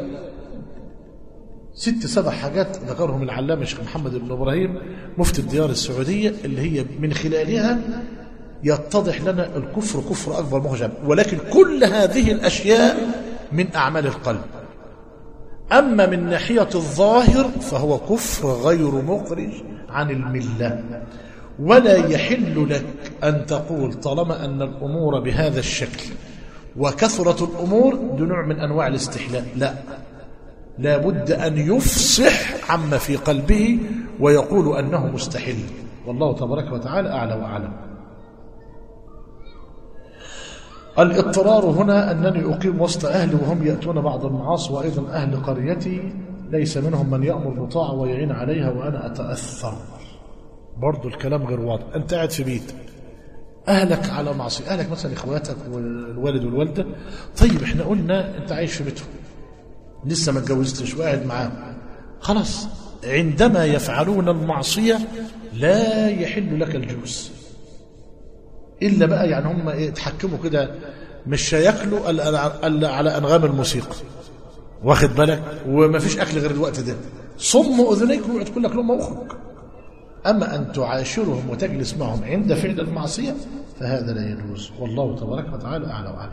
ست سبع حاجات ذكرهم العلامة الشيخ محمد بن إبراهيم مفتي الديار السعودية اللي هي من خلالها يتضح لنا الكفر كفر أكبر مخرج ولكن كل هذه الأشياء من أعمال القلب أما من ناحية الظاهر فهو كفر غير مخرج عن الملة ولا يحل لك أن تقول طالما أن الأمور بهذا الشكل وكثرة الأمور ده نوع من أنواع الاستحلال لا لابد أن يفصح عما في قلبه ويقول أنه مستحل والله تبارك وتعالى أعلى وأعلم الاضطرار هنا أنني أقيم وسط أهلي وهم يأتون بعض المعاصي وأيضا أهل قريتي ليس منهم من يأمر بطاعة ويعين عليها وأنا أتأثر برضو الكلام غير واضح أنت قاعد في بيت أهلك على معصية أهلك مثلا إخواتك والوالد والوالدة طيب إحنا قلنا أنت عايش في بيتهم لسه ما اتجوزتش وقاعد معاهم خلاص عندما يفعلون المعصية لا يحل لك الجوز إلا بقى يعني هم يتحكموا كده مش هياكلوا الا إلا على انغام الموسيقى واخد بالك وما فيش اكل غير الوقت ده صم اذنيك وقعد تقول لك لهم اخرج اما ان تعاشرهم وتجلس معهم عند فعل المعصيه فهذا لا يجوز والله تبارك وتعالى اعلى واعلم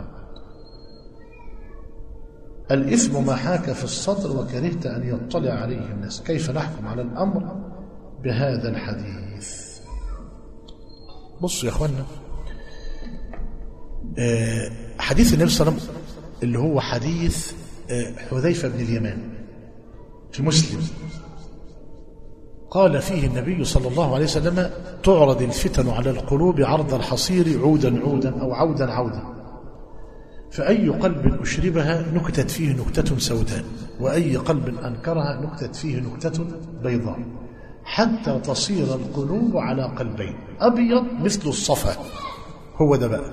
الإثم ما حاك في الصدر وكرهت أن يطلع عليه الناس كيف نحكم على الأمر بهذا الحديث بصوا يا أخوانا آه، حديث النبي صلى الله عليه وسلم اللي هو حديث آه، حذيفة بن اليمان في مسلم قال فيه النبي صلى الله عليه وسلم تعرض الفتن على القلوب عرض الحصير عودا عودا أو عودا عودا فأي قلب أشربها نكتت فيه نكتة سوداء وأي قلب أنكرها نكتت فيه نكتة بيضاء حتى تصير القلوب على قلبين أبيض مثل الصفا هو ده بقى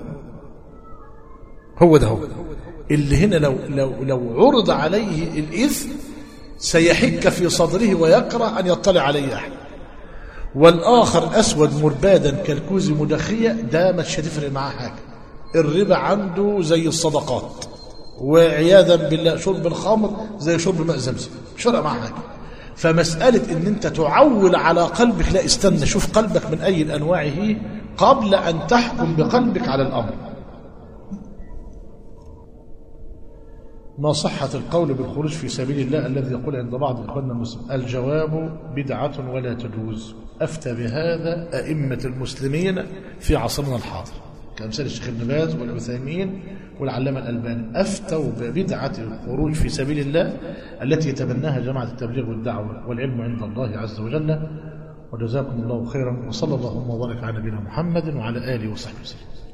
هو ده هو اللي هنا لو, لو, لو عرض عليه الإثم سيحك في صدره ويكره أن يطلع عليه أحد والآخر أسود مربادا كالكوز مدخية ده مش هتفرق معاه حاجة الربا عنده زي الصدقات وعياذا بالله شرب الخمر زي شرب ماء زمزم مش فارقه معاه حاجه فمسألة ان انت تعول على قلبك لا استنى شوف قلبك من اي الانواع هي قبل ان تحكم بقلبك على الامر ما صحة القول بالخروج في سبيل الله الذي يقول عند بعض إخواننا المسلمين الجواب بدعة ولا تجوز أفتى بهذا أئمة المسلمين في عصرنا الحاضر كأمثال الشيخ ابن باز والعثيمين والعلامة الألباني أفتوا ببدعة الخروج في سبيل الله التي يتبناها جماعة التبليغ والدعوة والعلم عند الله عز وجل وجزاكم الله خيرا وصلى الله وبارك على نبينا محمد وعلى آله وصحبه وسلم